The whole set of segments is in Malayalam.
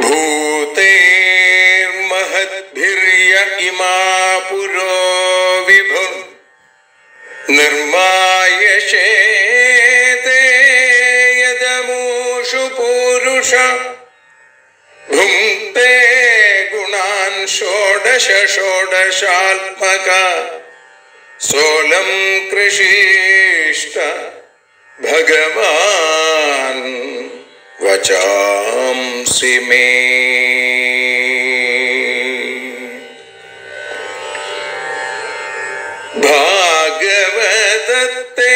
भूतेर्महद्भिर्य इमा पुरो विभु निर्मायशेते यदमूषु पूरुष भुङ्क्ते गुणान् षोडश षोडशात्मक सोलं कृषीष्ट भगवान् वचांसि मे ഭാഗവതത്തെ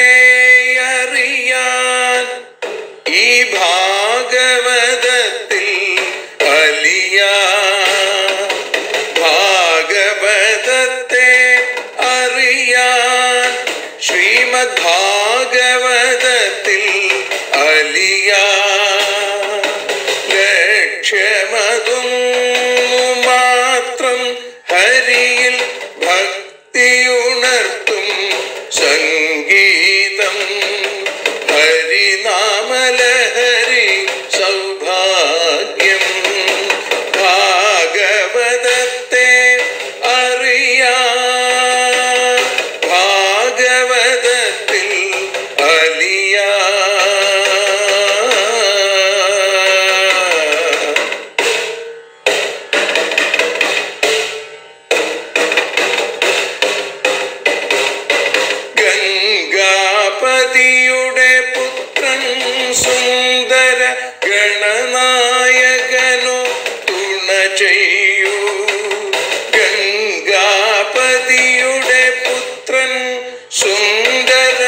അറിയാൻ ഈ ഭാഗവതത്തിൽ അലിയാ ഭാഗവതത്തെ അറിയാൻ ശ്രീമദ് ഭാഗവതത്തിൽ അലിയാ ലക്ഷ്യമതും മാത്രം ഹരിയിൽ ഭക്തിയുണർത്തും സംഗീതം ഹരിനാമലഹരി സൗഭാഗ്യം ഭാഗവതത്തെ അറിയാ ഭാഗവതത്തിൽ അലിയാ ഗംഗാപതിയുടെ പുത്രൻ സുന്ദര ഗണനായകനോ തുണ ചെയ്യൂ ഗംഗാപതിയുടെ പുത്രൻ സുന്ദര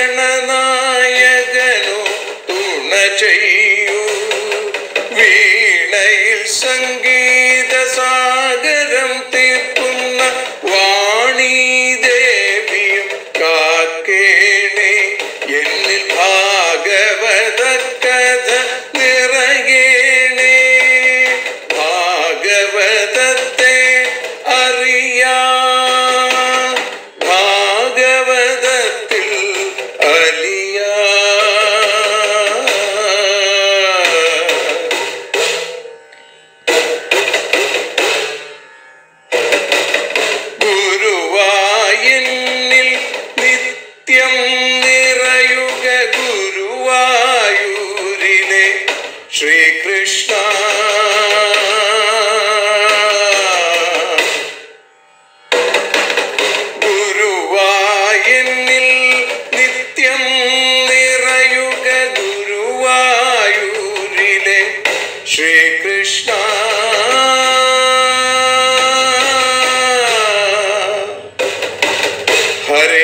ഗണനായകനോ തുണ ചെയ്യൂ വീണയിൽ സംഗീത സാഗരം തീർക്കുന്ന വാണി ദേവിയും കാക്കേണേ എന്നിൽ ഭാഗവത കഥ നിറയേണേ ഭാഗവതത്തെ അറിയാ ഭാഗവതത്തിൽ അലിയാ ഗുരുവായൂരിൽ നിത്യം നിറയുക ഗുരുവായൂരിലെ ശ്രീകൃഷ്ണ ഗുരുവായൂരിൽ നിത്യം നിറയുക ഗുരുവായൂരിലെ ശ്രീകൃഷ്ണ ഹരേ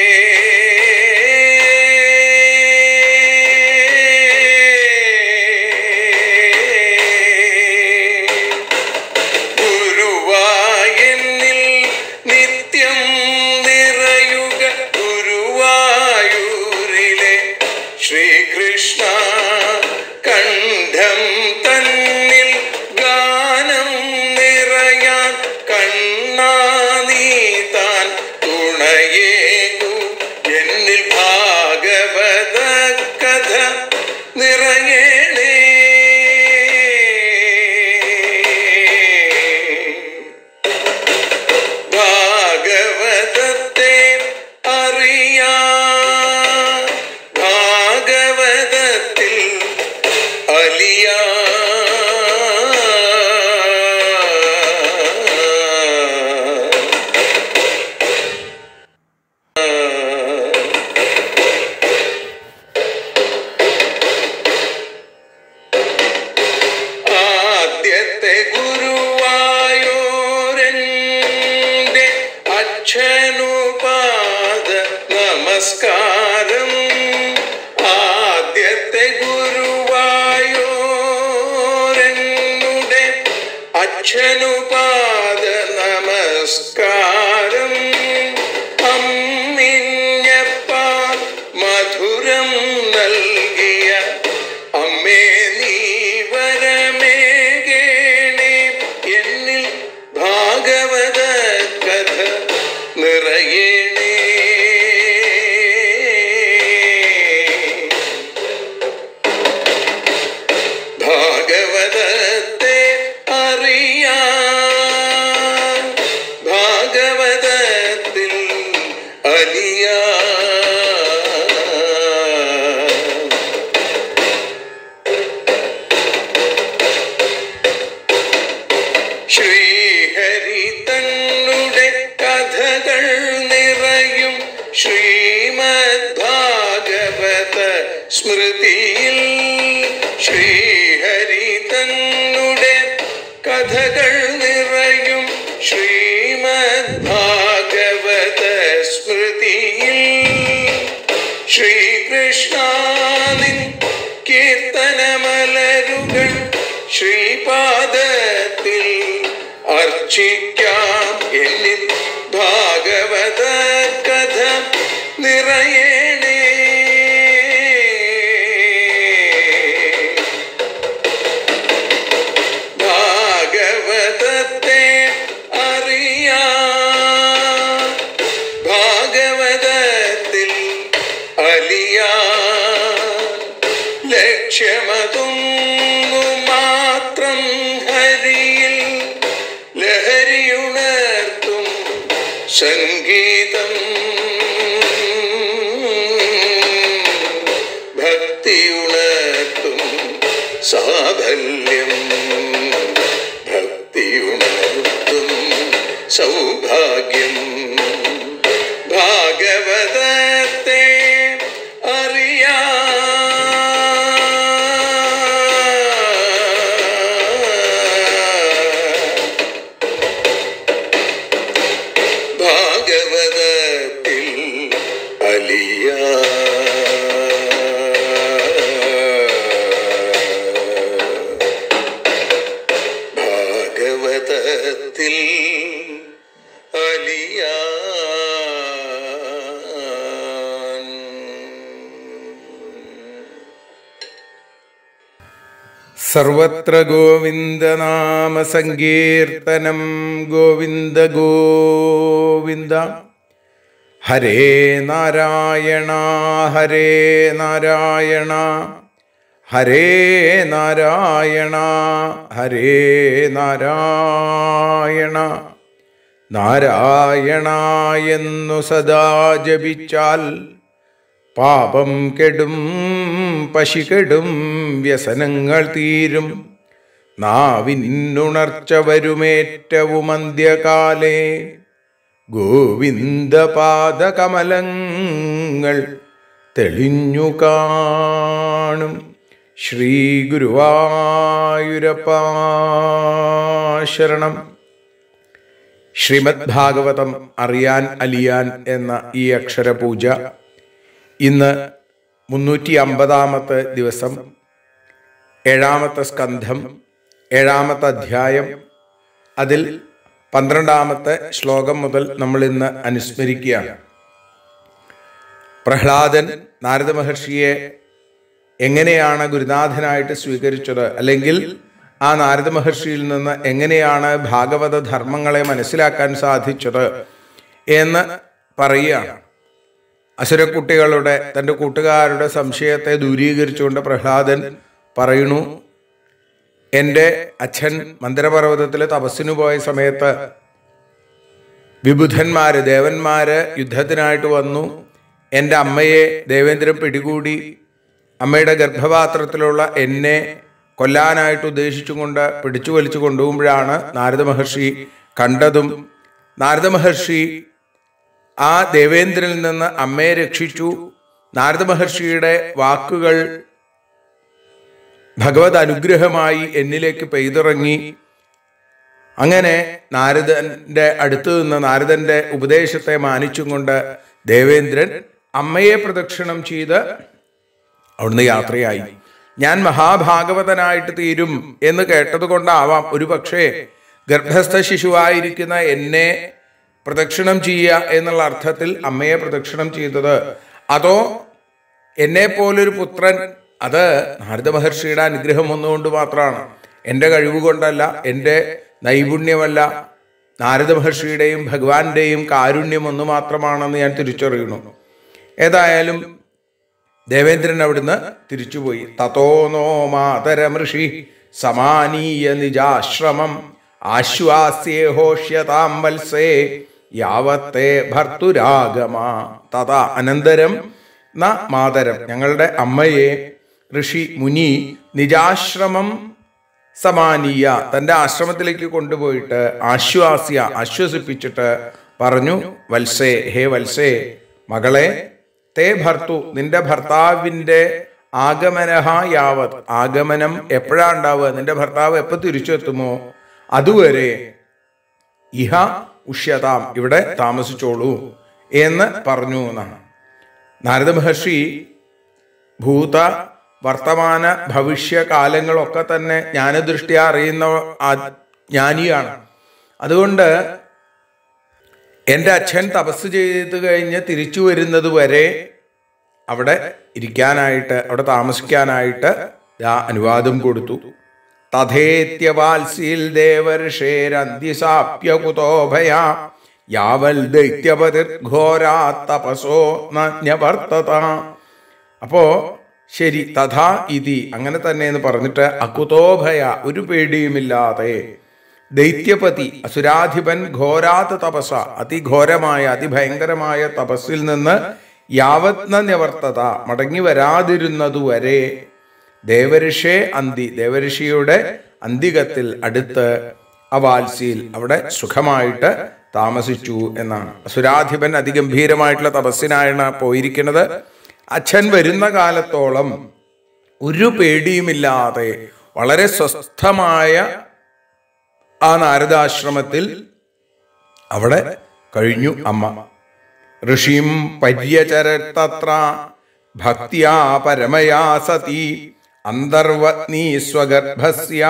ഗുരുവായൂരിൽ നിത്യം നിറയുക ഗുരുവായൂരിലെ ശ്രീകൃഷ്ണ കണ്ഠം തന്നിൽ ഗാനം നിറയാൻ കണ്ണാ നീ താൻ തുണയേകു എന്നിൽ ഭാഗവത കഥ നിറയണേ ഭാഗവതത്തെ അറിയാ ഭാഗവതത്തിൽ അലിയാ ആദ്യത്തെ ഗുരുവായൂരന്റെ അച്ഛനുപാദ നമസ്കാരം ആദ്യത്തെ ഗുരുവായൂരനുടെ അച്ഛനുപാദ നമസ്കാരം അമ്മിഞ്ഞപ്പ മധുരം നൽകിയ അമ്മേ നീ വരമേകേണേ എന്നിൽ ഭാഗവത കഥ നിറയേണേ ഭാഗവതത്തെ ശ്രീഹരി തന്നുടെ കഥകൾ നിറയും ശ്രീമദ് ഭാഗവത സ്മൃതിയിൽ ശ്രീഹരി തന്നുടെ കഥകൾ നിറയും ശ്രീമദ് ഭാഗവത സ്മൃതിയിൽ ശ്രീകൃഷ്ണാനിൻ കീർത്തനമലരുകൾ ശ്രീപാദത്തിൽ അർച്ചിക്കാം എന്നിൽ ഭാഗവത കഥ നിറയണേ ഭാഗവതത്തെ അറിയാ ഭാഗവതത്തിൽ അലിയാ ലക്ഷ്യമതൊന്നു മാത്രം ഹരിയിൽ ലഹരിയുണർത്തും സംഗീതം ഭക്തിയുണർത്തും സാഫല്യം ഭക്തിയുണർത്തും സൗഭാഗ്യം ഭാഗവതത്തെ അറിയാ ഭാഗവതത്തിൽ അലിയ ഭാഗവതത്തിൽ അലിയാൻ സർവത്ര ഗോവിന്ദനാമ സങ്കീർത്തനം ഗോവിന്ദ ഗോവിന്ദ ഹരേ നാരായണ ഹരേ നാരായണ ഹരേ നാരായണ ഹരേ നാരായണ നാരായണ എന്നു സദാ ജപിച്ചാൽ പാപം കെടും പശി കെടും വ്യസനങ്ങൾ തീരും നാവിനുണർച്ച വരുമേറ്റവും അന്ത്യകാലേ ഗോവിന്ദപാദകമലങ്ങൾ തെളിഞ്ഞു കാണും ശ്രീ ഗുരുവായൂരപ്പ ശരണം ശ്രീമദ് ഭാഗവതം അറിയാൻ അലിയാൻ എന്ന ഈ അക്ഷരപൂജ ഇന്ന് മുന്നൂറ്റി അമ്പതാമത്തെ ദിവസം ഏഴാമത്തെ സ്കന്ധം ഏഴാമത്തെ അധ്യായം അതിൽ പന്ത്രണ്ടാമത്തെ ശ്ലോകം മുതൽ നമ്മൾ ഇന്ന് അനുസ്മരിക്കുകയാണ് പ്രഹ്ലാദൻ നാരദ മഹർഷിയെ എങ്ങനെയാണ് ഗുരുനാഥനായിട്ട് സ്വീകരിച്ചത് അല്ലെങ്കിൽ ആ നാരദ മഹർഷിയിൽ നിന്ന് എങ്ങനെയാണ് ഭാഗവത ധർമ്മങ്ങളെ മനസ്സിലാക്കാൻ സാധിച്ചത് എന്ന് പറയുകയാണ് അസുരക്കുട്ടികളുടെ തൻ്റെ കൂട്ടുകാരുടെ സംശയത്തെ ദൂരീകരിച്ചുകൊണ്ട് പ്രഹ്ലാദൻ പറയുന്നു എൻ്റെ അച്ഛൻ മന്ദരപർവ്വതത്തിലെ തപസ്സിനു പോയ സമയത്ത് വിബുധന്മാര് ദേവന്മാര് യുദ്ധത്തിനായിട്ട് വന്നു എൻ്റെ അമ്മയെ ദേവേന്ദ്രൻ പിടികൂടി അമ്മയുടെ ഗർഭപാത്രത്തിലുള്ള എന്നെ കൊല്ലാനായിട്ട് ഉദ്ദേശിച്ചുകൊണ്ട് പിടിച്ചു വലിച്ചു കൊണ്ടുപോകുമ്പോഴാണ് നാരദ മഹർഷി കണ്ടതും നാരദ മഹർഷി ആ ദേവേന്ദ്രനിൽ നിന്ന് അമ്മയെ രക്ഷിച്ചു നാരദ മഹർഷിയുടെ വാക്കുകൾ ഭഗവത് അനുഗ്രഹമായി എന്നിലേക്ക് പെയ്തിറങ്ങി അങ്ങനെ നാരദന്റെ അടുത്തു നിന്ന് നാരദന്റെ ഉപദേശത്തെ മാനിച്ചും കൊണ്ട് ദേവേന്ദ്രൻ അമ്മയെ പ്രദക്ഷിണം ചെയ്ത് അവിടുന്ന് യാത്രയായി ഞാൻ മഹാഭാഗവതനായിട്ട് തീരും എന്ന് കേട്ടത് കൊണ്ടാവാം ഒരു പക്ഷേ ഗർഭസ്ഥ ശിശുവായിരിക്കുന്ന എന്നെ പ്രദക്ഷിണം ചെയ്യുക എന്നുള്ള അർത്ഥത്തിൽ അമ്മയെ പ്രദക്ഷിണം ചെയ്തത് അതോ എന്നെ പോലൊരു പുത്രൻ അത് നാരദ മഹർഷിയുടെ അനുഗ്രഹം ഒന്നുകൊണ്ട് മാത്രമാണ് എൻ്റെ കഴിവ് കൊണ്ടല്ല എൻ്റെ നൈപുണ്യമല്ല നാരദ മഹർഷിയുടെയും ഭഗവാന്റെയും കാരുണ്യം ഒന്ന് മാത്രമാണെന്ന് ഞാൻ തിരിച്ചറിയുന്നു ഏതായാലും ദേവേന്ദ്രൻ അവിടുന്ന് തിരിച്ചുപോയി തതോ നോ മാതരമൃഷി സമാനീയ നിജാശ്രമം ആശ്വാസ്യേഹോഷ്യതാം വത്സേ യാവത്തെ ഭർത്തുരാഗമ തഥാ അനന്തരം ന മാതരം ഞങ്ങളുടെ അമ്മയെ ഋഷി മുനി നിജാശ്രമം സമാനീയ തന്റെ ആശ്രമത്തിലേക്ക് കൊണ്ടുപോയിട്ട് ആശ്വാസ്യ ആശ്വസിപ്പിച്ചിട്ട് പറഞ്ഞു വത്സേ ഹേ വത്സേ മകളെ തേ ഭർത്തു നിന്റെ ഭർത്താവിന്റെ ആഗമനഹ യാവത് ആഗമനം എപ്പോഴാ ഉണ്ടാവുക നിന്റെ ഭർത്താവ് എപ്പോ തിരിച്ചെത്തുമോ അതുവരെ ഇഹ ഉഷ്യതാം ഇവിടെ താമസിച്ചോളൂ എന്ന് പറഞ്ഞു എന്നാണ് നാരദ മഹർഷി ഭൂത വർത്തമാന ഭവിഷ്യ കാലങ്ങളൊക്കെ തന്നെ ജ്ഞാനദൃഷ്ടിയ അറിയുന്ന ആ- ജ്ഞാനിയാണ് അതുകൊണ്ട് എൻ്റെ അച്ഛൻ തപസ് ചെയ്ത് കഴിഞ്ഞ് തിരിച്ചു വരുന്നത് വരെ അവിടെ ഇരിക്കാനായിട്ട് അവിടെ താമസിക്കാനായിട്ട് ദാ അനുവാദം കൊടുത്തു തഥേത്യവാത്സീൽ ദേവർഷേരന്ത്യസാപ്യ കുതോഭയ യാവൽ ദൈത്യപതിർഘോരാ തപസോ നവർത്തത അപ്പോ ശരി തഥാ ഇതി അങ്ങനെ തന്നെ എന്ന് പറഞ്ഞിട്ട് അകുതോഭയ ഒരു പേടിയുമില്ലാതെ ദൈത്യപതി അസുരാധിപൻ ഘോരാത് തപസ അതിഘോരമായ അതിഭയങ്കരമായ തപസ്സിൽ നിന്ന് യാവത്ന നിവർത്തത മടങ്ങി വരാതിരുന്നതുവരെ ദേവഋഷേ അന്തി ദേവഋഷിയുടെ അന്തികത്തിൽ അടുത്ത് അവാൽസിയിൽ അവിടെ സുഖമായിട്ട് താമസിച്ചു എന്നാണ് അസുരാധിപൻ അതിഗംഭീരമായിട്ടുള്ള തപസ്സിനായാണ് പോയിരിക്കുന്നത് അച്ഛൻ വരുന്ന കാലത്തോളം ഒരു പേടിയുമില്ലാതെ വളരെ സ്വസ്ഥമായ ആ നാരദാശ്രമത്തിൽ അവിടെ കഴിഞ്ഞു അമ്മ ഋഷിം പര്യചരത്തത്ര ഭക്തിയാ പരമയാ സതി അന്തർവത്നീ സ്വഗർഭസ്യ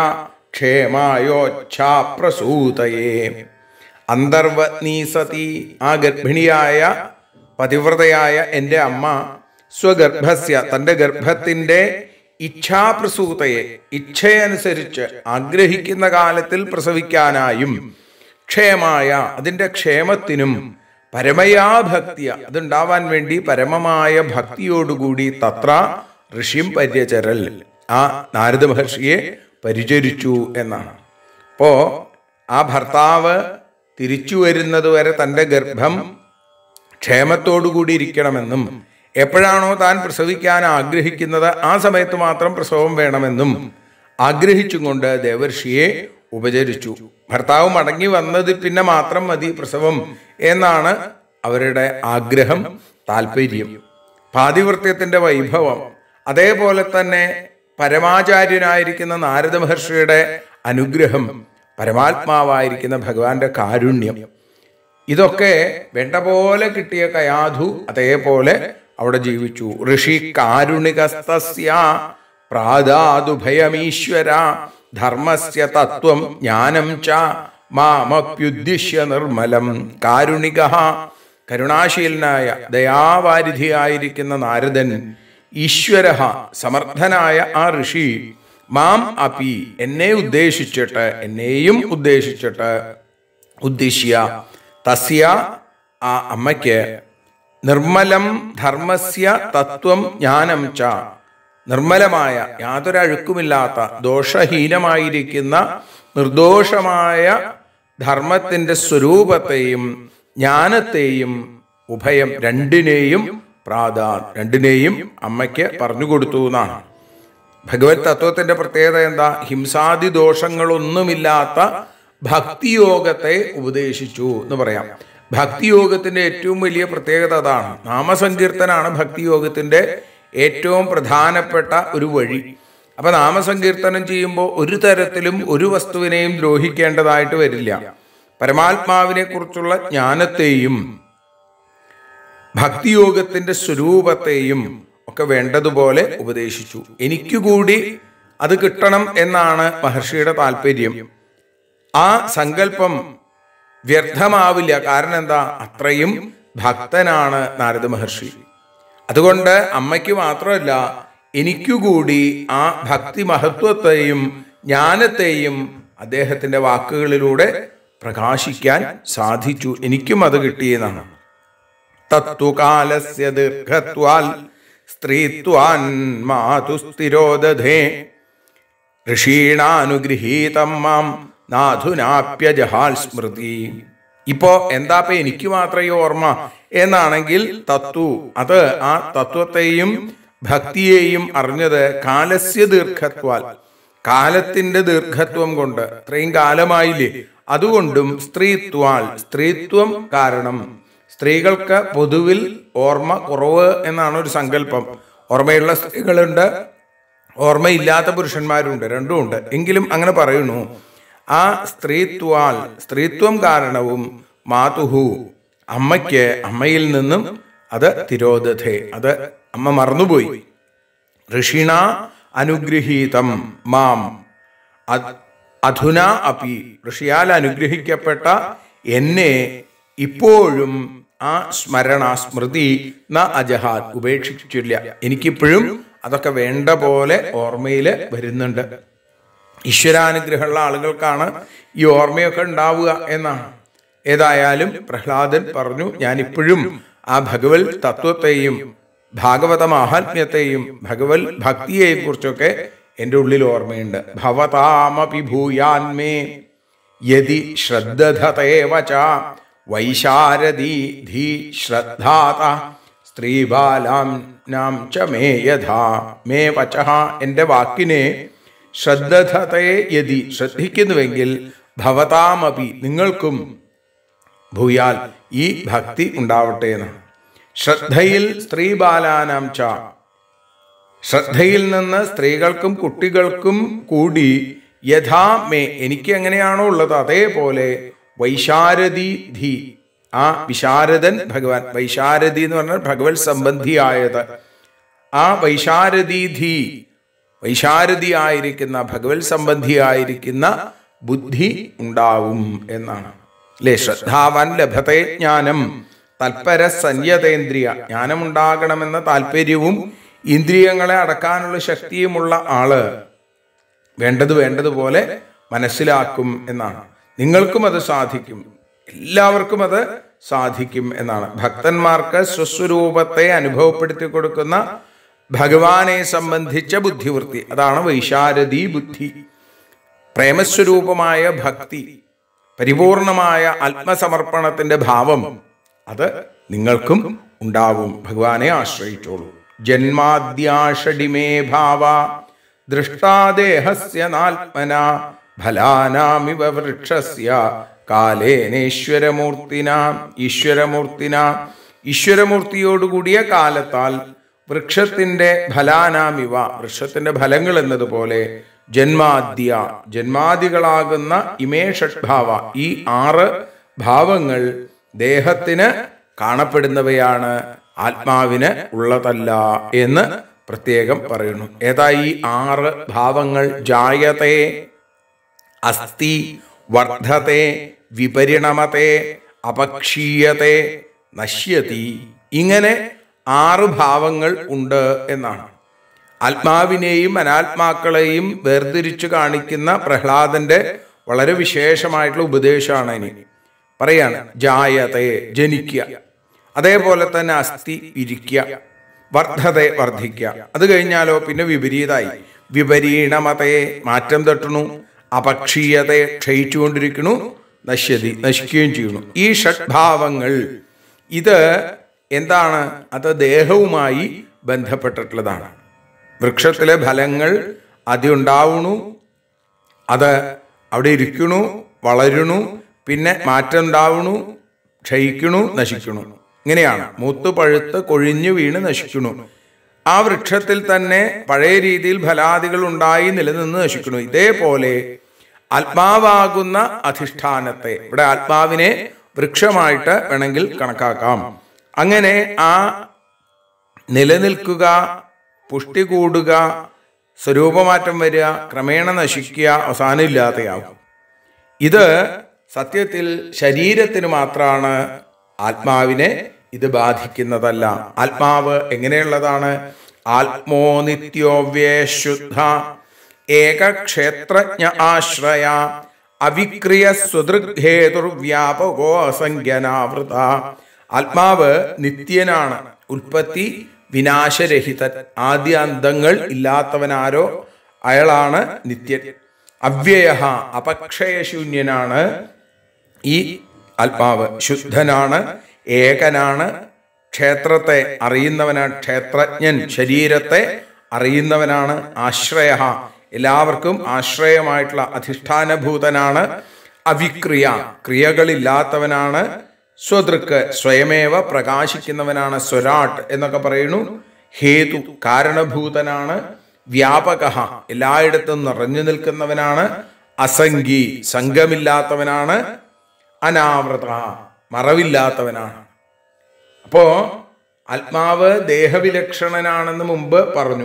ക്ഷേമായോച്ഛാപ്രസൂതയേ അന്തർവത്നീ സതി ആ ഗർഭിണിയായ പതിവ്രതയായ എൻ്റെ അമ്മ സ്വഗർഭസ്യ തൻ്റെ ഗർഭത്തിൻ്റെ ഇച്ഛാപ്രസൂതയെ ഇച്ഛയനുസരിച്ച് ആഗ്രഹിക്കുന്ന കാലത്തിൽ പ്രസവിക്കാനായും ക്ഷേമായ അതിൻ്റെ ക്ഷേമത്തിനും പരമയാ ഭക്തിയ അതുണ്ടാവാൻ വേണ്ടി പരമമായ ഭക്തിയോടുകൂടി തത്ര ഋഷിം പര്യചരൽ ആ നാരദ മഹർഷിയെ പരിചരിച്ചു എന്നാണ് അപ്പോ ആ ഭർത്താവ് തിരിച്ചു വരുന്നത് വരെ തൻ്റെ ഗർഭം ക്ഷേമത്തോടുകൂടി ഇരിക്കണമെന്നും എപ്പോഴാണോ താൻ പ്രസവിക്കാൻ ആഗ്രഹിക്കുന്നത് ആ സമയത്ത് മാത്രം പ്രസവം വേണമെന്നും ആഗ്രഹിച്ചും കൊണ്ട് ദേവർഷിയെ ഉപചരിച്ചു ഭർത്താവ് മടങ്ങി വന്നത് പിന്നെ മാത്രം മതി പ്രസവം എന്നാണ് അവരുടെ ആഗ്രഹം താല്പര്യം പാതിവൃത്യത്തിന്റെ വൈഭവം അതേപോലെ തന്നെ പരമാചാര്യനായിരിക്കുന്ന നാരദ മഹർഷിയുടെ അനുഗ്രഹം പരമാത്മാവായിരിക്കുന്ന ഭഗവാന്റെ കാരുണ്യം ഇതൊക്കെ വേണ്ട പോലെ കിട്ടിയ കയാധു അതേപോലെ അവിടെ ജീവിച്ചു ഋഷി കാരുണികസ്തസ്യ പ്രാദാതുഭയമീശ്വര ധർമ്മസ്യ തത്വം ജ്ഞാനം ച മാമപ്യുദ്ദിശ്യ നിർമ്മലം കാരുണിക കരുണാശീലനായ ദയാവാരിധിയായിരിക്കുന്ന നാരദൻ ഈശ്വര സമർത്ഥനായ ആ ഋഷി മാം അപി എന്നെ ഉദ്ദേശിച്ചിട്ട് എന്നെയും ഉദ്ദേശിച്ചിട്ട് ഉദ്ദിശ്യ തസ്യ ആ അമ്മയ്ക്ക് നിർമ്മലം ധർമ്മസ്യ തത്വം ജ്ഞാനം ച നിർമ്മലമായ യാതൊരു അഴുക്കുമില്ലാത്ത ദോഷഹീനമായിരിക്കുന്ന നിർദോഷമായ ധർമ്മത്തിന്റെ സ്വരൂപത്തെയും ജ്ഞാനത്തെയും ഉഭയം രണ്ടിനെയും പ്രാധാ രണ്ടിനെയും അമ്മയ്ക്ക് പറഞ്ഞു കൊടുത്തു എന്നാണ് ഭഗവത് തത്വത്തിന്റെ പ്രത്യേകത എന്താ ഹിംസാദി ദോഷങ്ങളൊന്നുമില്ലാത്ത ഭക്തിയോഗത്തെ ഉപദേശിച്ചു എന്ന് പറയാം ഭക്തിയോഗത്തിന്റെ ഏറ്റവും വലിയ പ്രത്യേകത അതാണ് നാമസങ്കീർത്തനാണ് ഭക്തിയോഗത്തിന്റെ ഏറ്റവും പ്രധാനപ്പെട്ട ഒരു വഴി അപ്പൊ നാമസങ്കീർത്തനം ചെയ്യുമ്പോൾ ഒരു തരത്തിലും ഒരു വസ്തുവിനെയും ദ്രോഹിക്കേണ്ടതായിട്ട് വരില്ല പരമാത്മാവിനെ കുറിച്ചുള്ള ജ്ഞാനത്തെയും ഭക്തിയോഗത്തിന്റെ സ്വരൂപത്തെയും ഒക്കെ വേണ്ടതുപോലെ ഉപദേശിച്ചു എനിക്കു കൂടി അത് കിട്ടണം എന്നാണ് മഹർഷിയുടെ താല്പര്യം ആ സങ്കല്പം വ്യർത്ഥമാവില്ല കാരണം എന്താ അത്രയും ഭക്തനാണ് നാരദ മഹർഷി അതുകൊണ്ട് അമ്മയ്ക്ക് മാത്രമല്ല എനിക്കുകൂടി ആ ഭക്തി മഹത്വത്തെയും ജ്ഞാനത്തെയും അദ്ദേഹത്തിന്റെ വാക്കുകളിലൂടെ പ്രകാശിക്കാൻ സാധിച്ചു എനിക്കും അത് കിട്ടിയെന്നാണ് തത്വകാലസ്യ ദീർഘത്വാൽ സ്ത്രീത്വാൻ മാതുസ്ഥിരോദധേ ഋഷീണാനുഗൃഹീതം മാം നാഥുനാപ്യജഹാൽ സ്മൃതി ഇപ്പോ എന്താപ്പ എനിക്ക് മാത്രമേ ഈ ഓർമ്മ എന്നാണെങ്കിൽ തത്വ അത് ആ തത്വത്തെയും ഭക്തിയെയും അറിഞ്ഞത് കാലസ്യ ദീർഘത്വാൽ കാലത്തിന്റെ ദീർഘത്വം കൊണ്ട് ഇത്രയും കാലമായില്ലേ അതുകൊണ്ടും സ്ത്രീത്വാൽ സ്ത്രീത്വം കാരണം സ്ത്രീകൾക്ക് പൊതുവിൽ ഓർമ്മ കുറവ് എന്നാണ് ഒരു സങ്കല്പം ഓർമ്മയുള്ള സ്ത്രീകളുണ്ട് ഓർമ്മയില്ലാത്ത പുരുഷന്മാരുണ്ട് രണ്ടും ഉണ്ട് എങ്കിലും അങ്ങനെ പറയുന്നു ആ സ്ത്രീത്വാൽ സ്ത്രീത്വം കാരണവും മാതുഹു അമ്മയ്ക്ക് അമ്മയിൽ നിന്നും അത് തിരോധത്തെ അത് അമ്മ മറന്നുപോയി ഋഷിണ അനുഗ്രഹീതം മാം അ- അധുന അപി ഋഷിയാൽ അനുഗ്രഹിക്കപ്പെട്ട എന്നെ ഇപ്പോഴും ആ സ്മരണ സ്മൃതി ന അജഹാത് ഉപേക്ഷിച്ചില്ല എനിക്കിപ്പോഴും അതൊക്കെ വേണ്ട പോലെ ഓർമ്മയിൽ വരുന്നുണ്ട് ഈശ്വരാനുഗ്രഹമുള്ള ആളുകൾക്കാണ് ഈ ഓർമ്മയൊക്കെ ഉണ്ടാവുക എന്നാണ് ഏതായാലും പ്രഹ്ലാദൻ പറഞ്ഞു ഞാൻ ഇപ്പോഴും ആ ഭഗവത് തത്വത്തെയും ഭാഗവത മാഹാത്മ്യത്തെയും ഭഗവത് ഭക്തിയെയും കുറിച്ചൊക്കെ എൻ്റെ ഉള്ളിൽ ഓർമ്മയുണ്ട് ഭവതാമപി ഭൂയാൻമേ യതി ശ്രദ്ധതേവ ച വൈശാരദീ ധീ ശ്രദ്ധാത സ്ത്രീബാലാം നാം ച മേ യഥാ മേ വച എൻ്റെ വാക്കിനെ ശ്രദ്ധതേ യതി ശ്രദ്ധിക്കുന്നുവെങ്കിൽ ഭവതാമപി നിങ്ങൾക്കും ഭൂയാൽ ഈ ഭക്തി ഉണ്ടാവട്ടെ എന്ന് ശ്രദ്ധയിൽ സ്ത്രീ ബാലാനാം ച ശ്രദ്ധയിൽ നിന്ന് സ്ത്രീകൾക്കും കുട്ടികൾക്കും കൂടി യഥാ മേ എനിക്ക് എങ്ങനെയാണോ ഉള്ളത് അതേപോലെ വൈശാരദി ധി ആ വിശാരദൻ ഭഗവാൻ വൈശാരദി എന്ന് പറഞ്ഞാൽ ഭഗവത് സംബന്ധിയായത് ആ വൈശാരദി ധി വൈശാരദി ആയിരിക്കുന്ന ഭഗവത് സംബന്ധിയായിരിക്കുന്ന ബുദ്ധി ഉണ്ടാവും എന്നാണ് അല്ലേ ശ്രദ്ധാവാൻ ലഭത്തെ ജ്ഞാനം തൽപര സഞ്യതേന്ദ്രിയ ജ്ഞാനമുണ്ടാകണമെന്ന താല്പര്യവും ഇന്ദ്രിയങ്ങളെ അടക്കാനുള്ള ശക്തിയുമുള്ള ആള് വേണ്ടത് വേണ്ടതുപോലെ മനസ്സിലാക്കും എന്നാണ് നിങ്ങൾക്കും അത് സാധിക്കും എല്ലാവർക്കും അത് സാധിക്കും എന്നാണ് ഭക്തന്മാർക്ക് സ്വസ്വരൂപത്തെ അനുഭവപ്പെടുത്തി കൊടുക്കുന്ന ഭഗവാനെ സംബന്ധിച്ച ബുദ്ധിവൃത്തി അതാണ് വൈശാരദി ബുദ്ധി പ്രേമസ്വരൂപമായ ഭക്തി പരിപൂർണമായ ആത്മസമർപ്പണത്തിന്റെ ഭാവം അത് നിങ്ങൾക്കും ഉണ്ടാവും ഭഗവാനെ ആശ്രയിച്ചോളൂ ജന്മാദ്യാഷഡിമേ ഭാവ ദൃഷ്ടാദേഹസ്യ നാത്മന ഫലാനാമിവ വൃക്ഷസ്യ കാലേനേശ്വരമൂർത്തിന ഈശ്വരമൂർത്തിന ഈശ്വരമൂർത്തിയോടുകൂടിയ കാലത്താൽ വൃക്ഷത്തിന്റെ ഫലാനാമിവ വൃക്ഷത്തിന്റെ ഫലങ്ങൾ എന്നതുപോലെ ജന്മാദ്യ ജന്മാദികളാകുന്ന ഇമേ ഷഡ്ഭാവ ഈ ആറ് ഭാവങ്ങൾ ദേഹത്തിന് കാണപ്പെടുന്നവയാണ് ആത്മാവിന് ഉള്ളതല്ല എന്ന് പ്രത്യേകം പറയുന്നു ഏതാ ഈ ആറ് ഭാവങ്ങൾ ജായത്തെ അസ്ഥി വർദ്ധത്തെ വിപരിണമത്തെ അപക്ഷീയത്തെ നശ്യതി ഇങ്ങനെ ആറ് ഭാവങ്ങൾ ഉണ്ട് എന്നാണ് ആത്മാവിനെയും അനാത്മാക്കളെയും വേർതിരിച്ചു കാണിക്കുന്ന പ്രഹ്ലാദന്റെ വളരെ വിശേഷമായിട്ടുള്ള ഉപദേശമാണ് ഇനി പറയാണ് ജായത്തെ ജനിക്കുക അതേപോലെ തന്നെ അസ്ഥി ഇരിക്കുക വർദ്ധതെ വർദ്ധിക്കുക അത് കഴിഞ്ഞാലോ പിന്നെ വിപരീതമായി വിപരീണമതയെ മാറ്റം തട്ടുന്നു അപക്ഷീയതെ ക്ഷയിച്ചുകൊണ്ടിരിക്കുന്നു നശ്യതി നശിക്കുകയും ചെയ്യുന്നു ഈ ഷഡ്ഭാവങ്ങൾ ഇത് എന്താണ് അത് ദേഹവുമായി ബന്ധപ്പെട്ടിട്ടുള്ളതാണ് വൃക്ഷത്തിലെ ഫലങ്ങൾ അതുണ്ടാവുന്നു അത് അവിടെ ഇരിക്കണു വളരണു പിന്നെ മാറ്റം ഉണ്ടാവണു ക്ഷയിക്കണു നശിക്കണു ഇങ്ങനെയാണ് മൂത്ത് പഴുത്ത് കൊഴിഞ്ഞു വീണ് നശിക്കണു ആ വൃക്ഷത്തിൽ തന്നെ പഴയ രീതിയിൽ ഫലാദികൾ ഉണ്ടായി നിലനിന്ന് നശിക്കണു ഇതേപോലെ ആത്മാവാകുന്ന അധിഷ്ഠാനത്തെ ഇവിടെ ആത്മാവിനെ വൃക്ഷമായിട്ട് വേണമെങ്കിൽ കണക്കാക്കാം അങ്ങനെ ആ നിലനിൽക്കുക പുഷ്ടി കൂടുക സ്വരൂപമാറ്റം വരിക ക്രമേണ നശിക്കുക അവസാനം ഇല്ലാതെയാവും ഇത് സത്യത്തിൽ ശരീരത്തിന് മാത്രമാണ് ആത്മാവിനെ ഇത് ബാധിക്കുന്നതല്ല ആത്മാവ് എങ്ങനെയുള്ളതാണ് ആത്മോ നിത്യോവ്യേശുദ്ധ ഏകക്ഷേത്രജ്ഞ ആശ്രയ അവിക്രിയ സ്വദൃഗ്ഹേതുർവ്യാപകോ അസംഖ്യനാവൃത ആത്മാവ് നിത്യനാണ് ഉൽപ്പത്തി വിനാശരഹിതൻ ആദ്യാന്തങ്ങൾ ഇല്ലാത്തവനാരോ അയാളാണ് നിത്യൻ അവ്യയ അപക്ഷയശൂന്യനാണ് ഈ ആത്മാവ് ശുദ്ധനാണ് ഏകനാണ് ക്ഷേത്രത്തെ അറിയുന്നവനാണ് ക്ഷേത്രജ്ഞൻ ശരീരത്തെ അറിയുന്നവനാണ് ആശ്രയ എല്ലാവർക്കും ആശ്രയമായിട്ടുള്ള അധിഷ്ഠാനഭൂതനാണ് അവിക്രിയ ക്രിയകളില്ലാത്തവനാണ് സ്വദൃക്ക് സ്വയമേവ പ്രകാശിക്കുന്നവനാണ് സ്വരാട്ട് എന്നൊക്കെ പറയുന്നു ഹേതു കാരണഭൂതനാണ് വ്യാപക എല്ലായിടത്തും നിറഞ്ഞു നിൽക്കുന്നവനാണ് അസംഗി സംഘമില്ലാത്തവനാണ് അനാവൃത മറവില്ലാത്തവനാണ് അപ്പോ ആത്മാവ് ദേഹവിലക്ഷണനാണെന്ന് മുമ്പ് പറഞ്ഞു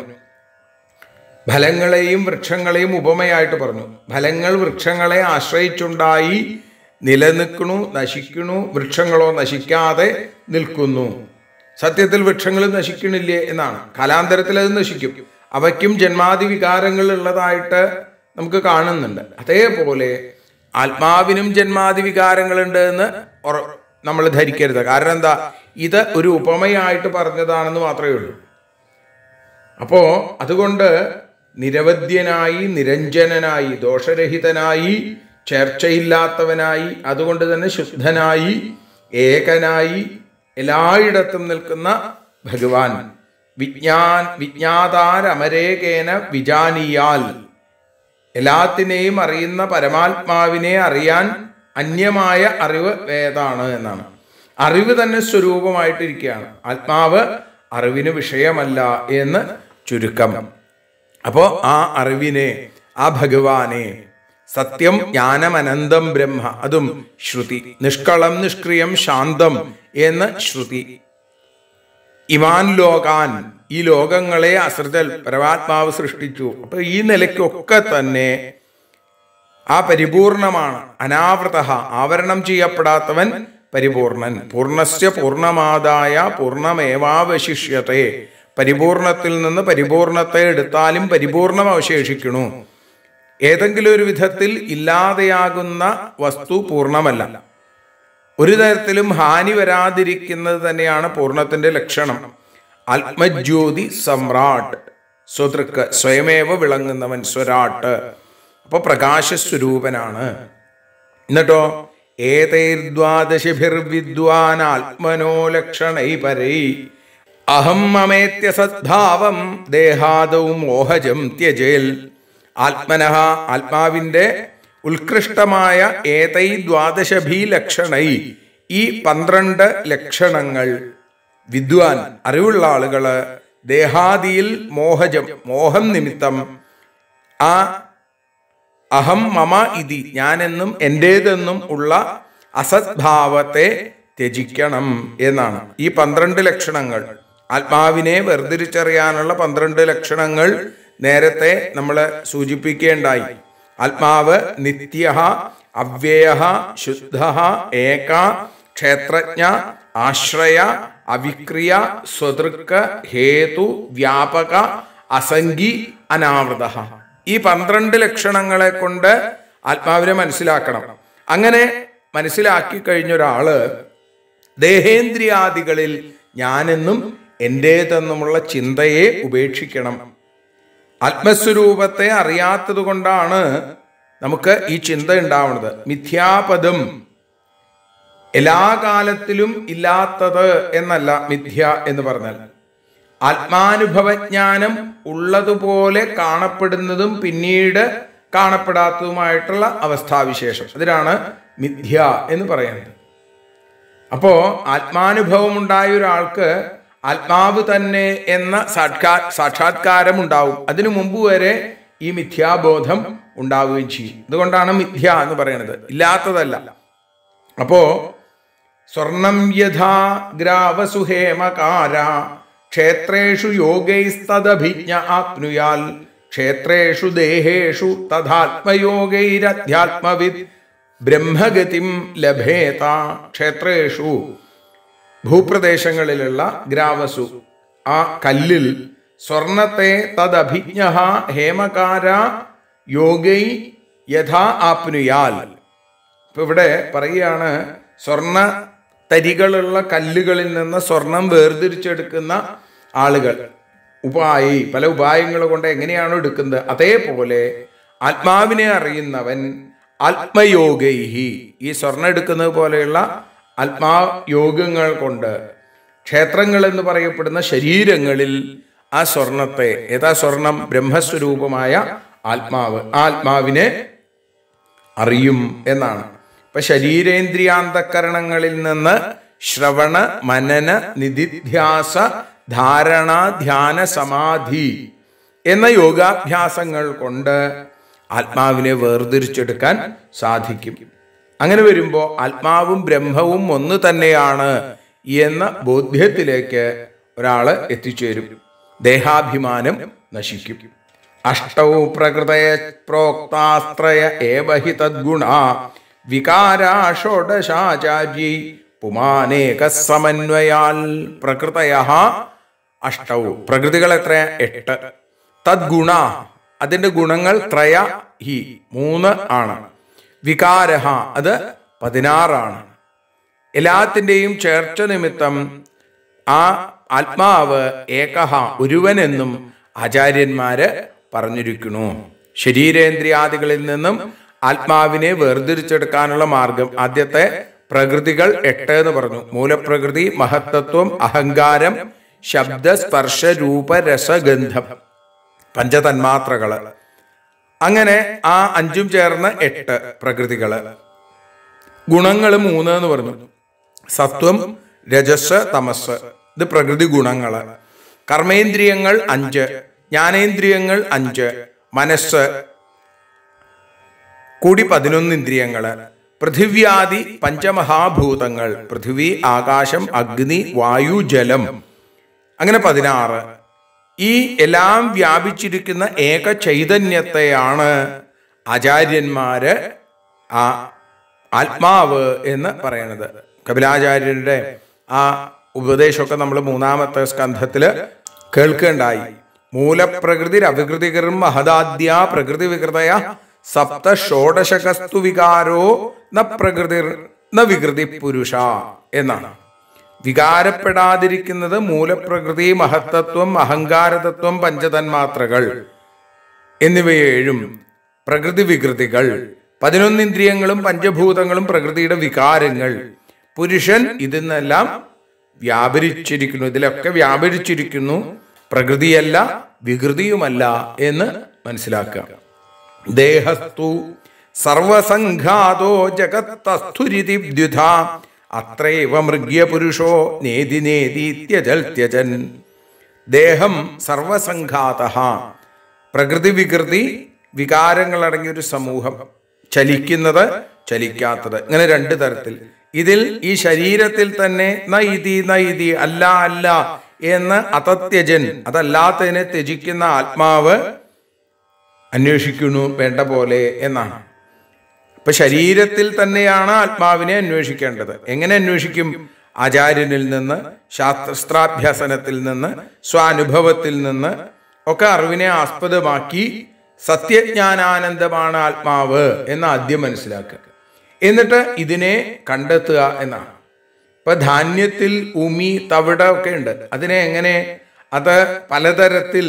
ഫലങ്ങളെയും വൃക്ഷങ്ങളെയും ഉപമയായിട്ട് പറഞ്ഞു ഫലങ്ങൾ വൃക്ഷങ്ങളെ ആശ്രയിച്ചുണ്ടായി നിലനിൽക്കണു നശിക്കണു വൃക്ഷങ്ങളോ നശിക്കാതെ നിൽക്കുന്നു സത്യത്തിൽ വൃക്ഷങ്ങൾ നശിക്കണില്ലേ എന്നാണ് കാലാന്തരത്തിൽ അത് നശിക്കും അവയ്ക്കും ജന്മാതി വികാരങ്ങൾ ഉള്ളതായിട്ട് നമുക്ക് കാണുന്നുണ്ട് അതേപോലെ ആത്മാവിനും ജന്മാതി വികാരങ്ങളുണ്ട് എന്ന് നമ്മൾ ധരിക്കരുത് കാരണം എന്താ ഇത് ഒരു ഉപമയായിട്ട് പറഞ്ഞതാണെന്ന് മാത്രമേ ഉള്ളൂ അപ്പോ അതുകൊണ്ട് നിരവധ്യനായി നിരഞ്ജനനായി ദോഷരഹിതനായി ചേർച്ചയില്ലാത്തവനായി അതുകൊണ്ട് തന്നെ ശുദ്ധനായി ഏകനായി എല്ലായിടത്തും നിൽക്കുന്ന ഭഗവാൻ വിജ്ഞാൻ വിജ്ഞാതാരമരേകേന വിജാനിയാൽ എല്ലാത്തിനെയും അറിയുന്ന പരമാത്മാവിനെ അറിയാൻ അന്യമായ അറിവ് വേദാണ് എന്നാണ് അറിവ് തന്നെ സ്വരൂപമായിട്ടിരിക്കുകയാണ് ആത്മാവ് അറിവിന് വിഷയമല്ല എന്ന് ചുരുക്കം അപ്പോ ആ അറിവിനെ ആ ഭഗവാനെ സത്യം ജ്ഞാനമനന്തം ബ്രഹ്മ അതും ശ്രുതി നിഷ്കളം നിഷ്ക്രിയം ശാന്തം എന്ന് ശ്രുതി ഇമാൻ ലോകാൻ ഈ ലോകങ്ങളെ അശ്രിതൽ പരമാത്മാവ് സൃഷ്ടിച്ചു അപ്പൊ ഈ നിലയ്ക്കൊക്കെ തന്നെ ആ പരിപൂർണമാണ് അനാവൃത ആവരണം ചെയ്യപ്പെടാത്തവൻ പരിപൂർണൻ പൂർണ്ണസ്യ പൂർണ്ണമാതായ പൂർണ്ണമേവാവശിഷ്യത്തെ പരിപൂർണത്തിൽ നിന്ന് പരിപൂർണത്തെ എടുത്താലും പരിപൂർണം അവശേഷിക്കണു ഏതെങ്കിലും ഒരു വിധത്തിൽ ഇല്ലാതെയാകുന്ന വസ്തു പൂർണ്ണമല്ല ഒരു തരത്തിലും ഹാനി വരാതിരിക്കുന്നത് തന്നെയാണ് പൂർണ്ണത്തിന്റെ ലക്ഷണം ആത്മജ്യോതി സമ്രാട്ട് സ്വതൃക്ക് സ്വയമേവ വിളങ്ങുന്നവൻ സ്വരാട്ട് അപ്പൊ പ്രകാശസ്വരൂപനാണ് എന്നിട്ടോ ഏതൈർദ്വാദശിഭിർവിദ്വാൻ ആത്മനോ ലക്ഷണൈ പരൈ അഹം മമേത്യ സദ്ഭാവം ദേഹാദൗ മോഹജം ത്യജേൽ ആത്മനഃ ആത്മാവിന്റെ ഉത്കൃഷ്ടമായ ഏതൈ ദ്വാദശഭി ലക്ഷണൈ ഈ പന്ത്രണ്ട് ലക്ഷണങ്ങൾ വിദ്വാൻ അറിവുള്ള ആളുകള് ദേഹാദിയിൽ മോഹജം മോഹം നിമിത്തം ആ അഹം മമ ഇതി ഞാനെന്നും എൻ്റേതെന്നും ഉള്ള അസദ്ഭാവത്തെ ത്യജിക്കണം എന്നാണ് ഈ പന്ത്രണ്ട് ലക്ഷണങ്ങൾ ആത്മാവിനെ വേർതിരിച്ചറിയാനുള്ള പന്ത്രണ്ട് ലക്ഷണങ്ങൾ നേരത്തെ നമ്മൾ സൂചിപ്പിക്കേണ്ടായി ആത്മാവ് നിത്യ അവ്യയ ശുദ്ധ ഏക ക്ഷേത്രജ്ഞ ആശ്രയ അവിക്രിയ സ്വതൃക്ക് ഹേതു വ്യാപക അസംഗി അനാവൃത ഈ പന്ത്രണ്ട് ലക്ഷണങ്ങളെ കൊണ്ട് ആത്മാവിനെ മനസ്സിലാക്കണം അങ്ങനെ മനസ്സിലാക്കി കഴിഞ്ഞ ഒരാള് ദേഹേന്ദ്രിയാദികളിൽ ഞാനെന്നും എൻ്റേതെന്നുമുള്ള ചിന്തയെ ഉപേക്ഷിക്കണം ആത്മസ്വരൂപത്തെ അറിയാത്തത് കൊണ്ടാണ് നമുക്ക് ഈ ചിന്ത ഉണ്ടാവുന്നത് മിഥ്യാപദം എല്ലാ കാലത്തിലും ഇല്ലാത്തത് എന്നല്ല മിഥ്യ എന്ന് പറഞ്ഞാൽ ആത്മാനുഭവജ്ഞാനം ഉള്ളതുപോലെ കാണപ്പെടുന്നതും പിന്നീട് കാണപ്പെടാത്തതുമായിട്ടുള്ള അവസ്ഥാവിശേഷം അതിനാണ് മിഥ്യ എന്ന് പറയുന്നത് അപ്പോ ആത്മാനുഭവം ഉണ്ടായ ഒരാൾക്ക് ആത്മാവ് തന്നെ എന്ന സാക്ഷാ സാക്ഷാത്കാരം ഉണ്ടാവും അതിനു മുമ്പ് വരെ ഈ മിഥ്യാബോധം ഉണ്ടാവുകയും ചെയ്യും അതുകൊണ്ടാണ് മിഥ്യ എന്ന് പറയുന്നത് ഇല്ലാത്തതല്ല അപ്പോ സ്വർണം യഥാ ഗ്രാവസുഹേമകാര ക്ഷേത്രേഷു യോഗൈസ്തദഭിജ്ഞ ആപ്നുയാൽ ക്ഷേത്രേഷു ദേഹേഷു തഥാത്മയോഗൈരധ്യാത്മവിദ് ബ്രഹ്മഗതിം ലഭേത ക്ഷേത്രേഷു ഭൂപ്രദേശങ്ങളിലുള്ള ഗ്രാവസു ആ കല്ലിൽ സ്വർണത്തെ തദഭിജ്ഞ ഹേമകാര യോഗൈ യഥാ ആപ്നുയാൽ ഇപ്പൊ ഇവിടെ പറയുകയാണ് സ്വർണ തരികളുള്ള കല്ലുകളിൽ നിന്ന് സ്വർണം വേർതിരിച്ചെടുക്കുന്ന ആളുകൾ ഉപായി പല ഉപായങ്ങൾ കൊണ്ട് എങ്ങനെയാണോ എടുക്കുന്നത് അതേപോലെ ആത്മാവിനെ അറിയുന്നവൻ ആത്മയോഗൈഹി ഈ സ്വർണ്ണം എടുക്കുന്നത് പോലെയുള്ള ആത്മായോഗങ്ങൾ കൊണ്ട് ക്ഷേത്രങ്ങൾ എന്ന് പറയപ്പെടുന്ന ശരീരങ്ങളിൽ ആ സ്വർണത്തെ ഏതാ സ്വർണം ബ്രഹ്മസ്വരൂപമായ ആത്മാവ് ആ ആത്മാവിനെ അറിയും എന്നാണ് ഇപ്പൊ ശരീരേന്ദ്രിയാന്തക്കരണങ്ങളിൽ നിന്ന് ശ്രവണ മനന നിധിധ്യാസ ധാരണ ധ്യാന സമാധി എന്ന യോഗാഭ്യാസങ്ങൾ കൊണ്ട് ആത്മാവിനെ വേർതിരിച്ചെടുക്കാൻ സാധിക്കും അങ്ങനെ വരുമ്പോൾ ആത്മാവും ബ്രഹ്മവും ഒന്ന് തന്നെയാണ് എന്ന ബോധ്യത്തിലേക്ക് ഒരാള് എത്തിച്ചേരും ദേഹാഭിമാനം നശിക്കും അഷ്ടൗ പ്രകൃതയ പ്രോക്താസ്ത്രയ ഏവ ഹി തദ്ഗുണ വികാരാ ഷോഡശാചാര്യൈ പുമാനേക സമന്വയാൽ പ്രകൃതയ അഷ്ടൗ പ്രകൃതികൾ എത്ര എട്ട് തദ്ഗുണ അതിന്റെ ഗുണങ്ങൾ ത്രയ ഹി മൂന്ന് ആണ് വികാരഹ അത് പതിനാറാണ് എല്ലാത്തിൻ്റെയും ചേർച്ച നിമിത്തം ആ ആത്മാവ് ഏകഹ ഒരുവനെന്നും ആചാര്യന്മാര് പറഞ്ഞിരിക്കുന്നു ശരീരേന്ദ്രിയാദികളിൽ നിന്നും ആത്മാവിനെ വേർതിരിച്ചെടുക്കാനുള്ള മാർഗം ആദ്യത്തെ പ്രകൃതികൾ എട്ട് എന്ന് പറഞ്ഞു മൂലപ്രകൃതി മഹത്തത്വം അഹങ്കാരം ശബ്ദ സ്പർശ രൂപ രസഗന്ധം പഞ്ചതന്മാത്രകള് അങ്ങനെ ആ അഞ്ചും ചേർന്ന് എട്ട് പ്രകൃതികള് ഗുണങ്ങൾ മൂന്ന് എന്ന് പറഞ്ഞു സത്വം രജസ് തമസ് ഇത് പ്രകൃതി ഗുണങ്ങള് കർമ്മേന്ദ്രിയങ്ങൾ അഞ്ച് ജ്ഞാനേന്ദ്രിയങ്ങൾ അഞ്ച് മനസ്സ് കൂടി പതിനൊന്ന് ഇന്ദ്രിയങ്ങള് പൃഥിവ്യാദി പഞ്ചമഹാഭൂതങ്ങൾ പൃഥിവി ആകാശം അഗ്നി വായു ജലം അങ്ങനെ പതിനാറ് ഈ എല്ലാം വ്യാപിച്ചിരിക്കുന്ന ഏക ചൈതന്യത്തെയാണ് ആചാര്യന്മാര് ആ ആത്മാവ് എന്ന് പറയണത് കപിലാചാര്യരുടെ ആ ഉപദേശമൊക്കെ നമ്മൾ മൂന്നാമത്തെ സ്കന്ധത്തില് കേൾക്കേണ്ടായി മൂലപ്രകൃതി അവികൃതികരും മഹദാദ്യ പ്രകൃതി വികൃതയ സപ്ത ഷോഡശകസ്തു വികാരോ ന പ്രകൃതി ന വികൃതി പുരുഷ എന്നാണ് വികാരപ്പെടാതിരിക്കുന്നത് മൂലപ്രകൃതി മഹത്തത്വം അഹങ്കാരതത്വം പഞ്ചതന്മാത്രകൾ എന്നിവയേഴും പ്രകൃതി വികൃതികൾ പതിനൊന്നിന്ദ്രിയങ്ങളും പഞ്ചഭൂതങ്ങളും പ്രകൃതിയുടെ വികാരങ്ങൾ പുരുഷൻ ഇതിന്നെല്ലാം വ്യാപരിച്ചിരിക്കുന്നു ഇതിലൊക്കെ വ്യാപരിച്ചിരിക്കുന്നു പ്രകൃതിയല്ല വികൃതിയുമല്ല എന്ന് മനസ്സിലാക്കുക ദേഹസ്തു സർവസംഘാതോ ജഗത്തസ്ഥുരിതി ദ്വിധ അത്രൈവ മൃഗ്യപുരുഷോ നേതി നേതീത്യജൽ ത്യജൻ ദേഹം സർവസംഘാത പ്രകൃതി വികൃതി വികാരങ്ങൾ അടങ്ങിയ ഒരു സമൂഹം ചലിക്കുന്നത് ചലിക്കാത്തത് ഇങ്ങനെ രണ്ട് തരത്തിൽ ഇതിൽ ഈ ശരീരത്തിൽ തന്നെ നൈതി നൈതി അല്ല അല്ല എന്ന് അതത്യജൻ അതല്ലാത്തതിനെ ത്യജിക്കുന്ന ആത്മാവ് അന്വേഷിക്കുന്നു വേണ്ട പോലെ എന്നാണ് ഇപ്പൊ ശരീരത്തിൽ തന്നെയാണ് ആത്മാവിനെ അന്വേഷിക്കേണ്ടത് എങ്ങനെ അന്വേഷിക്കും ആചാര്യനിൽ നിന്ന് ശാസ്ത്രാഭ്യസനത്തിൽ നിന്ന് സ്വാനുഭവത്തിൽ നിന്ന് ഒക്കെ അറിവിനെ ആസ്പദമാക്കി സത്യജ്ഞാനാനന്ദമാണ് ആത്മാവ് എന്ന് ആദ്യം മനസ്സിലാക്കുക എന്നിട്ട് ഇതിനെ കണ്ടെത്തുക എന്നാണ് ഇപ്പൊ ധാന്യത്തിൽ ഉമി തവിട ഒക്കെ ഉണ്ട് അതിനെ എങ്ങനെ അത് പലതരത്തിൽ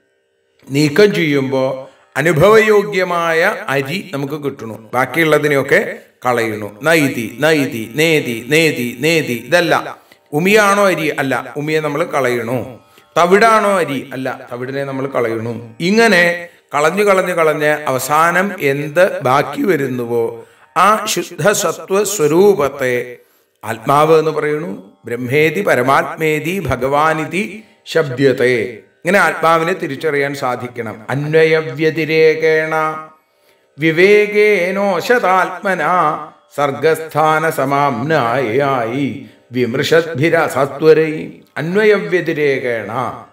നീക്കം ചെയ്യുമ്പോൾ അനുഭവയോഗ്യമായ അരി നമുക്ക് കിട്ടണു ബാക്കിയുള്ളതിനെയൊക്കെ കളയണു നൈതി നൈതി നേതി നേതി നേതി ഇതല്ല ഉമിയാണോ അരി അല്ല ഉമിയെ നമ്മൾ കളയണു തവിടാണോ അരി അല്ല തവിടിനെ നമ്മൾ കളയണു ഇങ്ങനെ കളഞ്ഞു കളഞ്ഞു കളഞ്ഞ് അവസാനം എന്ത് ബാക്കി വരുന്നുവോ ആ ശുദ്ധ സത്വ സ്വരൂപത്തെ ആത്മാവ് എന്ന് പറയുന്നു ബ്രഹ്മേതി പരമാത്മേതി ഭഗവാനിതി ശബ്ദത്തെ ഇങ്ങനെ ആത്മാവിനെ തിരിച്ചറിയാൻ സാധിക്കണം അന്വയവ്യതിരേകേണ വിവേകേനോശതാത്മന സർഗസ്ഥാന സമാംനായി വിമൃഷദ്ഭിര സത്വരൈ അന്വയവ്യതിരേകേണ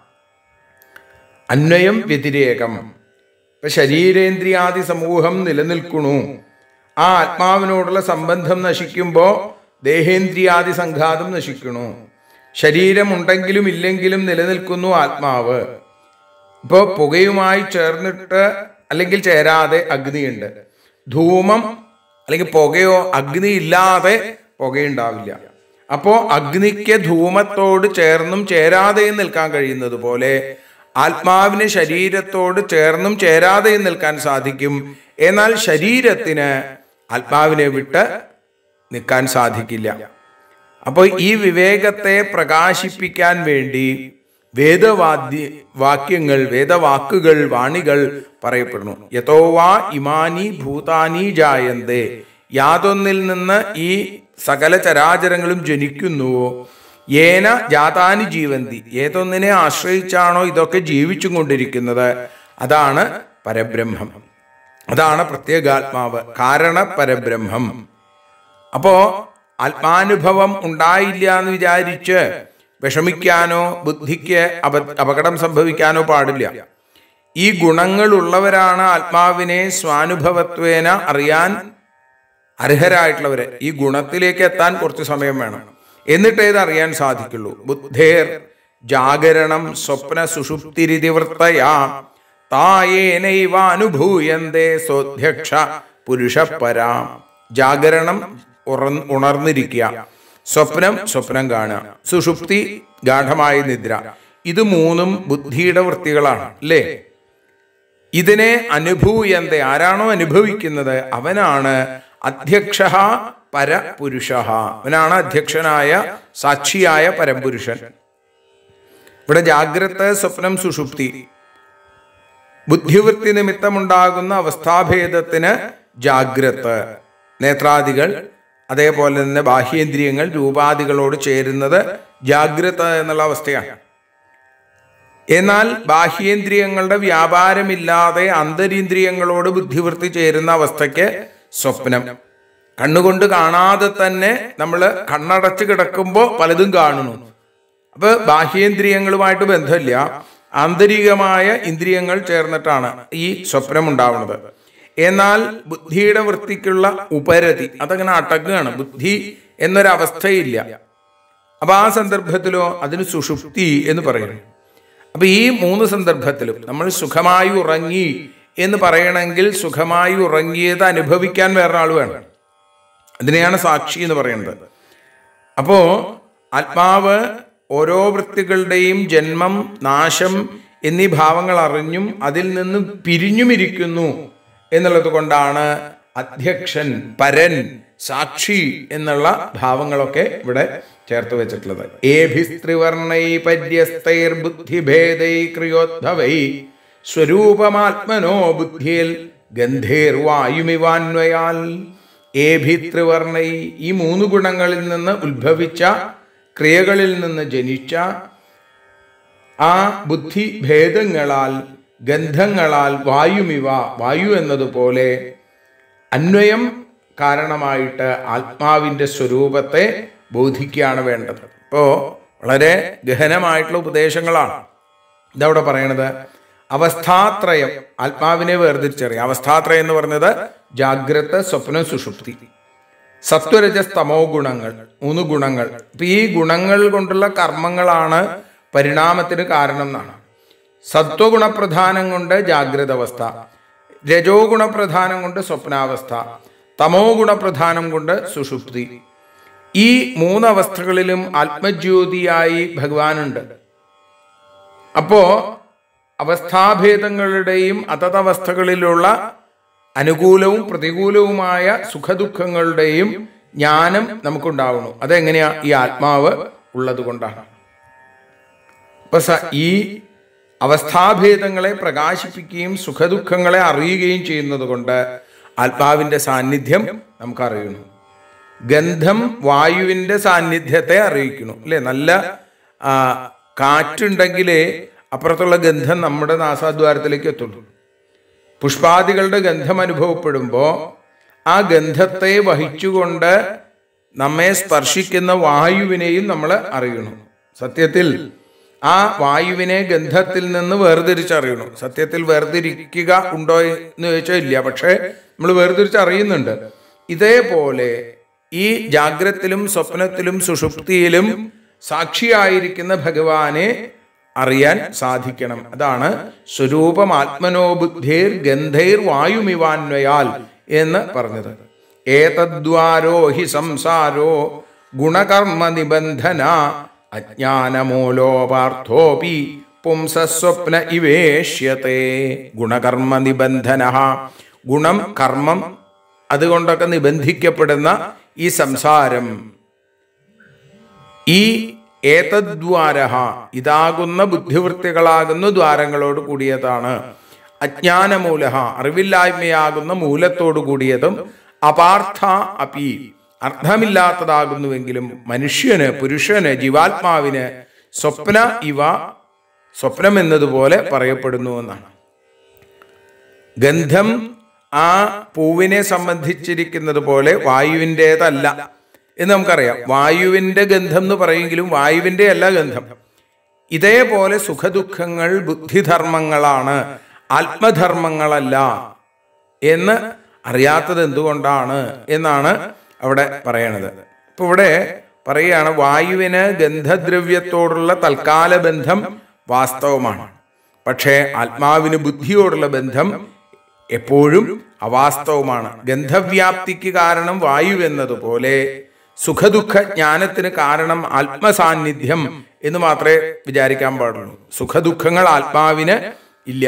അന്വയം വ്യതിരേകം ഇപ്പൊ ശരീരേന്ദ്രിയാദി സമൂഹം നിലനിൽക്കണു ആ ആത്മാവിനോടുള്ള സംബന്ധം നശിക്കുമ്പോ ദേഹേന്ദ്രിയാദി സംഘാതം നശിക്കണു ശരീരമുണ്ടെങ്കിലും ഇല്ലെങ്കിലും നിലനിൽക്കുന്നു ആത്മാവ് ഇപ്പോ പുകയുമായി ചേർന്നിട്ട് അല്ലെങ്കിൽ ചേരാതെ അഗ്നിയുണ്ട് ധൂമം അല്ലെങ്കിൽ പുകയോ അഗ്നി ഇല്ലാതെ പുകയുണ്ടാവില്ല അപ്പോ അഗ്നിക്ക് ധൂമത്തോട് ചേർന്നും ചേരാതെയും നിൽക്കാൻ കഴിയുന്നത് പോലെ ആത്മാവിന് ശരീരത്തോട് ചേർന്നും ചേരാതെയും നിൽക്കാൻ സാധിക്കും എന്നാൽ ശരീരത്തിന് ആത്മാവിനെ വിട്ട് നിൽക്കാൻ സാധിക്കില്ല അപ്പോൾ ഈ വിവേകത്തെ പ്രകാശിപ്പിക്കാൻ വേണ്ടി വേദവാദ്യ വാക്യങ്ങൾ വേദവാക്കുകൾ വാണികൾ പറയപ്പെടുന്നു യഥോവാ ഇമാനി ഭൂതാനി ജായന്തേ യാതൊന്നിൽ നിന്ന് ഈ സകല ചരാചരങ്ങളും ജനിക്കുന്നുവോ ഏന ജാതാനി ജീവന്തി ഏതൊന്നിനെ ആശ്രയിച്ചാണോ ഇതൊക്കെ ജീവിച്ചും കൊണ്ടിരിക്കുന്നത് അതാണ് പരബ്രഹ്മം അതാണ് പ്രത്യേകാത്മാവ് കാരണ പരബ്രഹ്മം അപ്പോ ആത്മാനുഭവം ഉണ്ടായില്ല എന്ന് വിചാരിച്ച് വിഷമിക്കാനോ ബുദ്ധിക്ക് അപ അപകടം സംഭവിക്കാനോ പാടില്ല ഈ ഗുണങ്ങളുള്ളവരാണ് ആത്മാവിനെ സ്വാനുഭവത്വേന അറിയാൻ അർഹരായിട്ടുള്ളവര് ഈ ഗുണത്തിലേക്ക് എത്താൻ കുറച്ച് സമയം വേണം എന്നിട്ടേ ഇത് അറിയാൻ സാധിക്കുള്ളൂ ബുദ്ധേർ ജാഗരണം സ്വപ്ന സുഷുപ്തിരിതിവൃത്തയാ തായേനൈവ അനുഭൂയന്തേ സ്വധ്യക്ഷ പുരുഷപരാ ജാഗരണം ഉറ- ഉണർന്നിരിക്കുക സ്വപ്നം സ്വപ്നം കാണുക സുഷുപ്തി ഗാഠമായ നിദ്ര ഇത് മൂന്നും ബുദ്ധിയുടെ വൃത്തികളാണ് അല്ലേ ഇതിനെ അനുഭൂയന്തെ ആരാണോ അനുഭവിക്കുന്നത് അവനാണ് അധ്യക്ഷ പരപുരുഷ അവനാണ് അധ്യക്ഷനായ സാക്ഷിയായ പരപുരുഷൻ ഇവിടെ ജാഗ്രത സ്വപ്നം സുഷുപ്തി ബുദ്ധിവൃത്തി നിമിത്തമുണ്ടാകുന്ന അവസ്ഥാഭേദത്തിന് ജാഗ്രത നേത്രാദികൾ അതേപോലെ തന്നെ ബാഹ്യേന്ദ്രിയങ്ങൾ രൂപാദികളോട് ചേരുന്നത് ജാഗ്രത എന്നുള്ള അവസ്ഥയാണ് എന്നാൽ ബാഹ്യേന്ദ്രിയങ്ങളുടെ വ്യാപാരമില്ലാതെ അന്തരീന്ദ്രിയങ്ങളോട് ബുദ്ധിവൃത്തി ചേരുന്ന അവസ്ഥയ്ക്ക് സ്വപ്നം കണ്ണുകൊണ്ട് കാണാതെ തന്നെ നമ്മൾ കണ്ണടച്ച് കിടക്കുമ്പോൾ പലതും കാണുന്നു അപ്പൊ ബാഹ്യേന്ദ്രിയങ്ങളുമായിട്ട് ബന്ധമില്ല ആന്തരികമായ ഇന്ദ്രിയങ്ങൾ ചേർന്നിട്ടാണ് ഈ സ്വപ്നം ഉണ്ടാവുന്നത് എന്നാൽ ബുദ്ധിയുടെ വൃത്തിക്കുള്ള ഉപരതി അതങ്ങനെ അടങ്ങുകയാണ് ബുദ്ധി എന്നൊരവസ്ഥയില്ല അപ്പൊ ആ സന്ദർഭത്തിലോ അതിന് സുഷുപ്തി എന്ന് പറയുന്നു അപ്പൊ ഈ മൂന്ന് സന്ദർഭത്തിലും നമ്മൾ സുഖമായി ഉറങ്ങി എന്ന് പറയണമെങ്കിൽ സുഖമായി ഉറങ്ങിയത് അനുഭവിക്കാൻ വേറൊരാൾ വേണം അതിനെയാണ് സാക്ഷി എന്ന് പറയുന്നത് അപ്പോ ആത്മാവ് ഓരോ വൃത്തികളുടെയും ജന്മം നാശം എന്നീ ഭാവങ്ങൾ അറിഞ്ഞും അതിൽ നിന്ന് പിരിഞ്ഞുമിരിക്കുന്നു എന്നുള്ളത് കൊണ്ടാണ് അധ്യക്ഷൻ പരൻ സാക്ഷി എന്നുള്ള ഭാവങ്ങളൊക്കെ ഇവിടെ ചേർത്ത് വെച്ചിട്ടുള്ളത് ഏഭിസ്ത്രിവർണൈ പര്യസ്തൈർ ബുദ്ധിഭേദൈ ക്രിയോദ്ഭവൈ സ്വരൂപമാത്മനോ ബുദ്ധിയിൽ ഗന്ധേർവായുമിവാന്വയാൽ ഏഭിത്രിവർണൈ ഈ മൂന്ന് ഗുണങ്ങളിൽ നിന്ന് ഉത്ഭവിച്ച ക്രിയകളിൽ നിന്ന് ജനിച്ച ആ ബുദ്ധി ഭേദങ്ങളാൽ ഗന്ധങ്ങളാൽ വായുമിവ വായു എന്നതുപോലെ അന്വയം കാരണമായിട്ട് ആത്മാവിന്റെ സ്വരൂപത്തെ ബോധിക്കുകയാണ് വേണ്ടത് ഇപ്പോ വളരെ ഗഹനമായിട്ടുള്ള ഉപദേശങ്ങളാണ് ഇതവിടെ പറയണത് അവസ്ഥാത്രയം ആത്മാവിനെ വേർതിരിച്ചറിയാം അവസ്ഥാത്രയം എന്ന് പറഞ്ഞത് ജാഗ്രത സ്വപ്നം സുഷുപ്തി സത്വരജസ് തമോ ഗുണങ്ങൾ മൂന്ന് ഗുണങ്ങൾ ഇപ്പൊ ഈ ഗുണങ്ങൾ കൊണ്ടുള്ള കർമ്മങ്ങളാണ് പരിണാമത്തിന് കാരണം എന്നാണ് സത്വഗുണപ്രധാനം കൊണ്ട് ജാഗ്രത അവസ്ഥ രജോ ഗുണപ്രധാനം കൊണ്ട് സ്വപ്നാവസ്ഥ തമോ ഗുണപ്രധാനം കൊണ്ട് സുഷുപ്തി ഈ മൂന്നവസ്ഥകളിലും ആത്മജ്യോതിയായി ഭഗവാനുണ്ട് അപ്പോ അവസ്ഥാഭേദങ്ങളുടെയും അതതവസ്ഥകളിലുള്ള അനുകൂലവും പ്രതികൂലവുമായ സുഖദുഃഖങ്ങളുടെയും ജ്ഞാനം നമുക്കുണ്ടാവുന്നു അതെങ്ങനെയാ ഈ ആത്മാവ് ഉള്ളത് കൊണ്ടാണ് അപ്പൊ സ- ഈ അവസ്ഥാഭേദങ്ങളെ പ്രകാശിപ്പിക്കുകയും സുഖദുഃഖങ്ങളെ അറിയുകയും ചെയ്യുന്നത് കൊണ്ട് ആത്മാവിന്റെ സാന്നിധ്യം നമുക്കറിയുന്നു ഗന്ധം വായുവിന്റെ സാന്നിധ്യത്തെ അറിയിക്കുന്നു അല്ലെ നല്ല ആ, കാറ്റുണ്ടെങ്കിലേ അപ്പുറത്തുള്ള ഗന്ധം നമ്മുടെ നാസാദ്വാരത്തിലേക്ക് എത്തുള്ളൂ പുഷ്പാദികളുടെ ഗന്ധം അനുഭവപ്പെടുമ്പോൾ ആ ഗന്ധത്തെ വഹിച്ചുകൊണ്ട് നമ്മെ സ്പർശിക്കുന്ന വായുവിനെയും നമ്മൾ അറിയണം സത്യത്തിൽ ആ വായുവിനെ ഗന്ധത്തിൽ നിന്ന് വേർതിരിച്ചറിയണം സത്യത്തിൽ വേർതിരിക്കുക ഉണ്ടോ എന്ന് ചോദിച്ചാൽ ഇല്ല പക്ഷേ നമ്മൾ വേർതിരിച്ചറിയുന്നുണ്ട് ഇതേപോലെ ഈ ജാഗ്രത്തിലും സ്വപ്നത്തിലും സുഷുപ്തിയിലും സാക്ഷിയായിരിക്കുന്ന ഭഗവാനെ അറിയാൻ സാധിക്കണം അതാണ് സ്വരൂപം ആത്മനോ ബുദ്ധിർ ഗന്ധൈർ വായുമിവാന്വയാൽ എന്ന് പറഞ്ഞത് ഏതദ്വാരോ ഹി സംസാരോ ഗുണകർമ്മ നിബന്ധന അജ്ഞാനമൂലോപാർത്ഥോപി പുംസസ്വപ്ന ഇവേഷ്യത്തെ ഗുണകർമ്മ നിബന്ധന ഗുണം കർമ്മം അതുകൊണ്ടൊക്കെ നിബന്ധിക്കപ്പെടുന്ന ഈ സംസാരം ഈ ഏതദ്വാര ഇതാകുന്ന ബുദ്ധിവൃത്തികളാകുന്ന ദ്വാരങ്ങളോട് കൂടിയതാണ് അജ്ഞാനമൂല അറിവില്ലായ്മയാകുന്ന മൂലത്തോടു കൂടിയതും അപാർത്ഥ അപി അർത്ഥമില്ലാത്തതാകുന്നുവെങ്കിലും മനുഷ്യന് പുരുഷന് ജീവാത്മാവിന് സ്വപ്ന ഇവ സ്വപ്നം എന്നതുപോലെ പറയപ്പെടുന്നു എന്നാണ് ഗന്ധം ആ പൂവിനെ സംബന്ധിച്ചിരിക്കുന്നത് പോലെ വായുവിൻ്റെതല്ല എന്ന് നമുക്കറിയാം വായുവിൻ്റെ ഗന്ധം എന്ന് പറയെങ്കിലും വായുവിൻ്റെ അല്ല ഗന്ധം ഇതേപോലെ സുഖദുഃഖങ്ങൾ ബുദ്ധിധർമ്മങ്ങളാണ് ആത്മധർമ്മങ്ങളല്ല എന്ന് അറിയാത്തത് എന്തുകൊണ്ടാണ് എന്നാണ് അവിടെ പറയണത് ഇപ്പൊ ഇവിടെ പറയുകയാണ് വായുവിന് ഗന്ധദ്രവ്യത്തോടുള്ള തൽക്കാല ബന്ധം വാസ്തവമാണ് പക്ഷേ ആത്മാവിന് ബുദ്ധിയോടുള്ള ബന്ധം എപ്പോഴും അവാസ്തവമാണ് ഗന്ധവ്യാപ്തിക്ക് കാരണം വായു എന്നതുപോലെ സുഖദുഃഖ ജ്ഞാനത്തിന് കാരണം ആത്മസാന്നിധ്യം എന്ന് മാത്രമേ വിചാരിക്കാൻ പാടുള്ളൂ സുഖദുഃഖങ്ങൾ ആത്മാവിന് ഇല്ല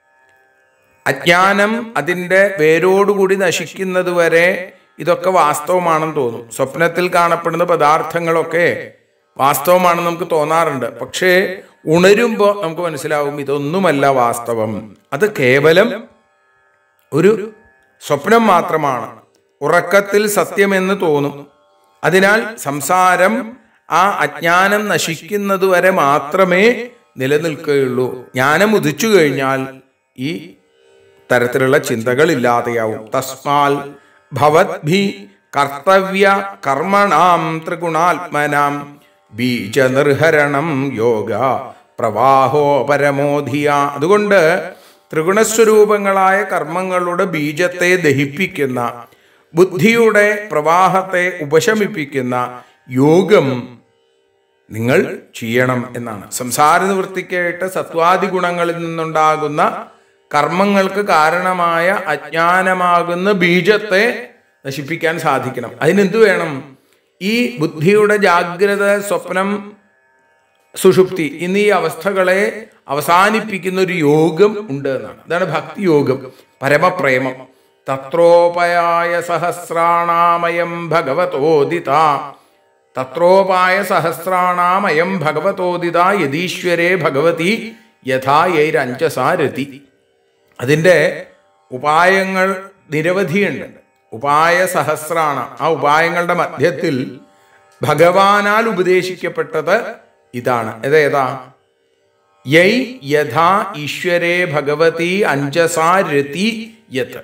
അജ്ഞാനം അതിൻ്റെ വേരോടുകൂടി നശിക്കുന്നത് വരെ ഇതൊക്കെ വാസ്തവമാണെന്ന് തോന്നും സ്വപ്നത്തിൽ കാണപ്പെടുന്ന പദാർത്ഥങ്ങളൊക്കെ വാസ്തവമാണെന്ന് നമുക്ക് തോന്നാറുണ്ട് പക്ഷേ ഉണരുമ്പോൾ നമുക്ക് മനസ്സിലാവും ഇതൊന്നുമല്ല വാസ്തവം അത് കേവലം ഒരു സ്വപ്നം മാത്രമാണ് ഉറക്കത്തിൽ സത്യമെന്ന് തോന്നും അതിനാൽ സംസാരം ആ അജ്ഞാനം നശിക്കുന്നത് വരെ മാത്രമേ നിലനിൽക്കുകയുള്ളൂ ജ്ഞാനം ഉദിച്ചു കഴിഞ്ഞാൽ ഈ തരത്തിലുള്ള ചിന്തകൾ ഇല്ലാതെയാവും തസ്മാൽ ഭവദ്ഭി കർത്തവ്യ കർമ്മണാം ത്രിഗുണാത്മനാം ബീജനിർഹരണം യോഗ പ്രവാഹോ പരമോധിയ അതുകൊണ്ട് ത്രിഗുണസ്വരൂപങ്ങളായ കർമ്മങ്ങളുടെ ബീജത്തെ ദഹിപ്പിക്കുന്ന ബുദ്ധിയുടെ പ്രവാഹത്തെ ഉപശമിപ്പിക്കുന്ന യോഗം നിങ്ങൾ ചെയ്യണം എന്നാണ് സംസാര നിവൃത്തിക്കായിട്ട് സത്വാദി ഗുണങ്ങളിൽ നിന്നുണ്ടാകുന്ന കർമ്മങ്ങൾക്ക് കാരണമായ അജ്ഞാനമാകുന്ന ബീജത്തെ നശിപ്പിക്കാൻ സാധിക്കണം അതിനെന്ത് വേണം ഈ ബുദ്ധിയുടെ ജാഗ്രത സ്വപ്നം സുഷുപ്തി എന്നീ അവസ്ഥകളെ അവസാനിപ്പിക്കുന്ന ഒരു യോഗം ഉണ്ട് എന്നാണ് അതാണ് ഭക്തി യോഗം പരമപ്രേമം തത്രോപയായ സഹസ്രാണാമയം ഭഗവതോദിത തത്രോപായ സഹസ്രാണാമയം ഭഗവതോദിത യതീശ്വരേ ഭഗവതി യഥാ യൈരഞ്ചസാരതി അതിൻ്റെ ഉപായങ്ങൾ നിരവധിയുണ്ട് ഉപായ സഹസ്രാണ ആ ഉപായങ്ങളുടെ മധ്യത്തിൽ ഭഗവാനാൽ ഉപദേശിക്കപ്പെട്ടത് ഇതാണ് ഏതേതാ യൈ യഥാ ഈശ്വരേ ഭഗവതി അഞ്ചസാ രതി യത്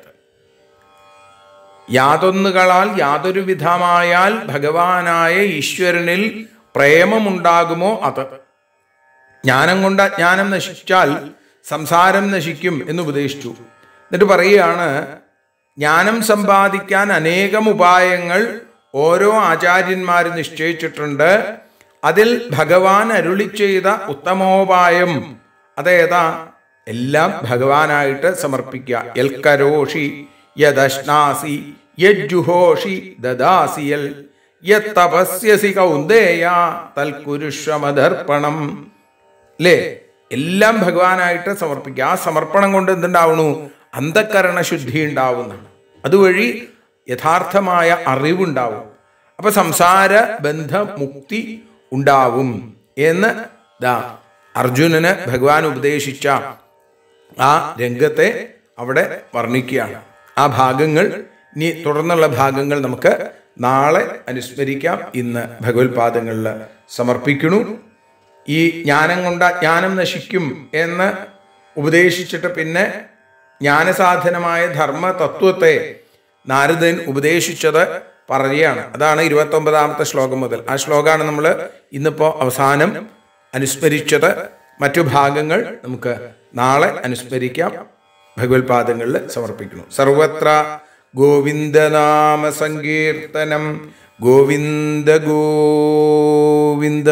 യാതൊന്നുകളാൽ യാതൊരു വിധമായാൽ ഭഗവാനായ ഈശ്വരനിൽ പ്രേമമുണ്ടാകുമോ അത് ജ്ഞാനം കൊണ്ട് അജ്ഞാനം നശിച്ചാൽ സംസാരം നശിക്കും എന്ന് ഉപദേശിച്ചു എന്നിട്ട് പറയുകയാണ് ജ്ഞാനം സമ്പാദിക്കാൻ അനേകം ഉപായങ്ങൾ ഓരോ ആചാര്യന്മാർ നിശ്ചയിച്ചിട്ടുണ്ട് അതിൽ ഭഗവാൻ അരുളി ചെയ്ത ഉത്തമോപായം അതേതാ എല്ലാം ഭഗവാനായിട്ട് സമർപ്പിക്കുക എൽക്കരോഷി യദശ്നാസി യജ്ജുഹോഷി ദദാസിയൽ യത്തപസ്യസി കൗന്ദേയ തൽക്കുരുഷ്വമദർപ്പണം അല്ലേ എല്ലാം ഭഗവാനായിട്ട് സമർപ്പിക്കുക ആ സമർപ്പണം കൊണ്ട് എന്തുണ്ടാവണു അന്ധക്കരണ ശുദ്ധി ഉണ്ടാവുന്നതാണ് അതുവഴി യഥാർത്ഥമായ അറിവുണ്ടാവും അപ്പൊ സംസാര ബന്ധ മുക്തി ഉണ്ടാവും എന്ന് ദാ അർജുനന് ഭഗവാൻ ഉപദേശിച്ച ആ രംഗത്തെ അവിടെ വർണ്ണിക്കുകയാണ് ആ ഭാഗങ്ങൾ ഇനി തുടർന്നുള്ള ഭാഗങ്ങൾ നമുക്ക് നാളെ അനുസ്മരിക്കാം ഇന്ന് ഭഗവത്പാദങ്ങളിൽ സമർപ്പിക്കണു ഈ ജ്ഞാനം കൊണ്ട് ജ്ഞാനം നശിക്കും എന്ന് ഉപദേശിച്ചിട്ട് പിന്നെ ജ്ഞാനസാധനമായ ധർമ്മ തത്വത്തെ നാരദൻ ഉപദേശിച്ചത് പറയുകയാണ് അതാണ് ഇരുപത്തി ഒമ്പതാമത്തെ ശ്ലോകം മുതൽ ആ ശ്ലോകമാണ് നമ്മൾ ഇന്നിപ്പോ അവസാനം അനുസ്മരിച്ചത് മറ്റു ഭാഗങ്ങൾ നമുക്ക് നാളെ അനുസ്മരിക്കാം ഭഗവത്പാദങ്ങളിൽ സമർപ്പിക്കുന്നു സർവത്ര ഗോവിന്ദനാമ സങ്കീർത്തനം ഗോവിന്ദ ഗോവിന്ദ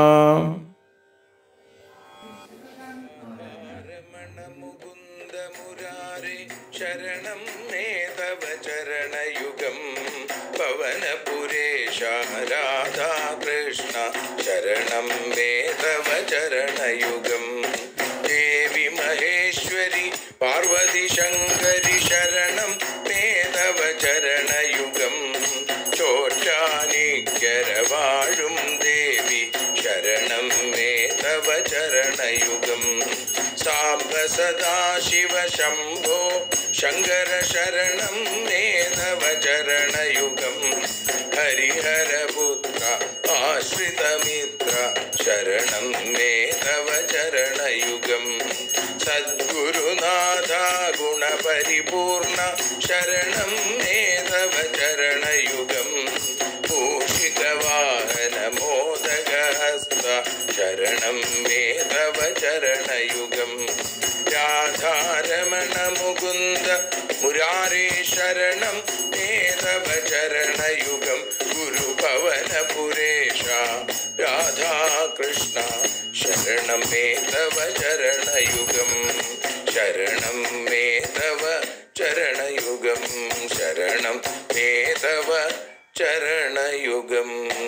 രമണ മുകുന്ദ മുരാരെ ശരണം നേതവ ചരണയുഗം പവനപുരേശ രാധാകൃഷ്ണ ശരണം മേതവ ചരണയുഗം ദേവി മഹേശ്വരി പാർവതി ശങ്കരി ശരണം മേതവ ചരണയുഗം ചോറ്റാനിക്കര വാഴും ദേവി ശരണം സദാശിവ ശംഭോ ശങ്കര ശരണം മേധവ ചരണയുഗം ഹരിഹരപുത്ര ആശ്രിതമിത്ര ശരണം മേധവ ചരണയുഗം സദ്ഗുരുനാഥ ഗുണപരിപൂർണ ശരണം മേധവ ചരണയുഗം മൂഷികവാഹന മോദകഹസ്ത ശരണം മേധവ ചരണയുഗം രാധാരമണ മുകുന്ദ മുരാരേ ശരണം മേധവ ചരണയുഗം ഗുരുപവനപുരേഷ രാധാകൃഷ്ണ ശരണം മേധവ ചരണയുഗം ശരണം മേധവ ചരണയുഗം ശരണം മേധവ ചരണയുഗം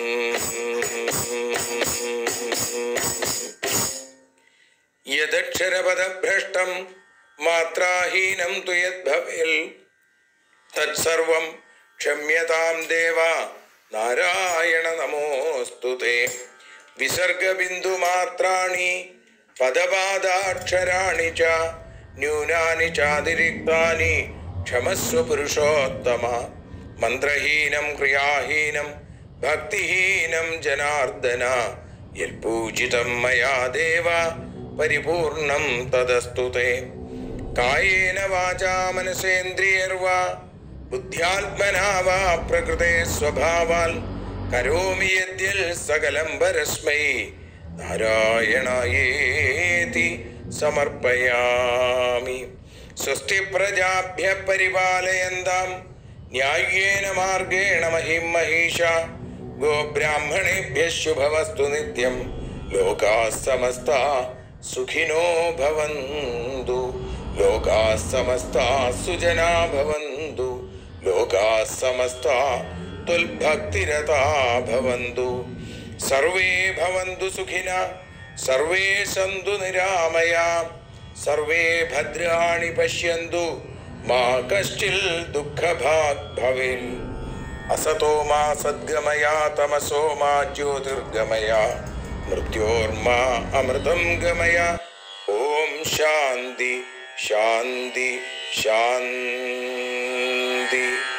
യദക്ഷരപദഭ്രഷ്ടം മാത്രാഹീനം തു യദ്ഭവേൽ തത്സർവം ക്ഷമ്യതാം ദേവ നാരായണ നമോസ്തു തേ വിസർഗബിന്ദുമാത്രാണി പദപാദാക്ഷരാണി ച ന്യൂനാനി ചാതിരിക്താനി ക്ഷമസ്വ പുരുഷോത്തമ മന്ത്രഹീനം ക്രിയാഹീനം ഭക്തിഹീനം ജനാർദ്ദന യൽപൂജിതം മയാ ദേവ പരിപൂർണം തദസ്തു തേ കായേന വാചാ മനസേന്ദ്രിയർവാ ബുദ്ധ്യാത്മനാ വാ പ്രകൃതേ സ്വഭാവാൽ കരോമി യദ്യൽ സകലം പരസ്മൈ നാരായണായേതി സമർപ്പയാമി സ്വസ്തി പ്രജാഭ്യ പരിപാലയന്താം ന്യായേന മാർഗേണ മഹിം മഹീഷ ഗോബ്രാഹ്മണേഭ്യ ശുഭവസ്തു നിത്യം ലോകാ സമസ്ത സുഖിനോ ഭവന്തു ലോകാ സമസ്ത സുജനാ ഭവന്തു ലോകാ സമസ്ത തുൽഭക്തിരതാ ഭവന്തു സർവേ ഭവന്തു സുഖിന സർവേ സന്തു നിരാമയാ സർവേ ഭദ്രാണി പശ്യന്തു മാ കശ്ചിൽ ദുഃഖഭാഗ് ഭവേൽ അസതോ മാ സദ്ഗമയ തമസോ മാ ജ്യോതിർഗമയ മൃത്യോർമാ അമൃതം ഗമയ ഓം ശാന്തി ശാന്തി ശാന്തി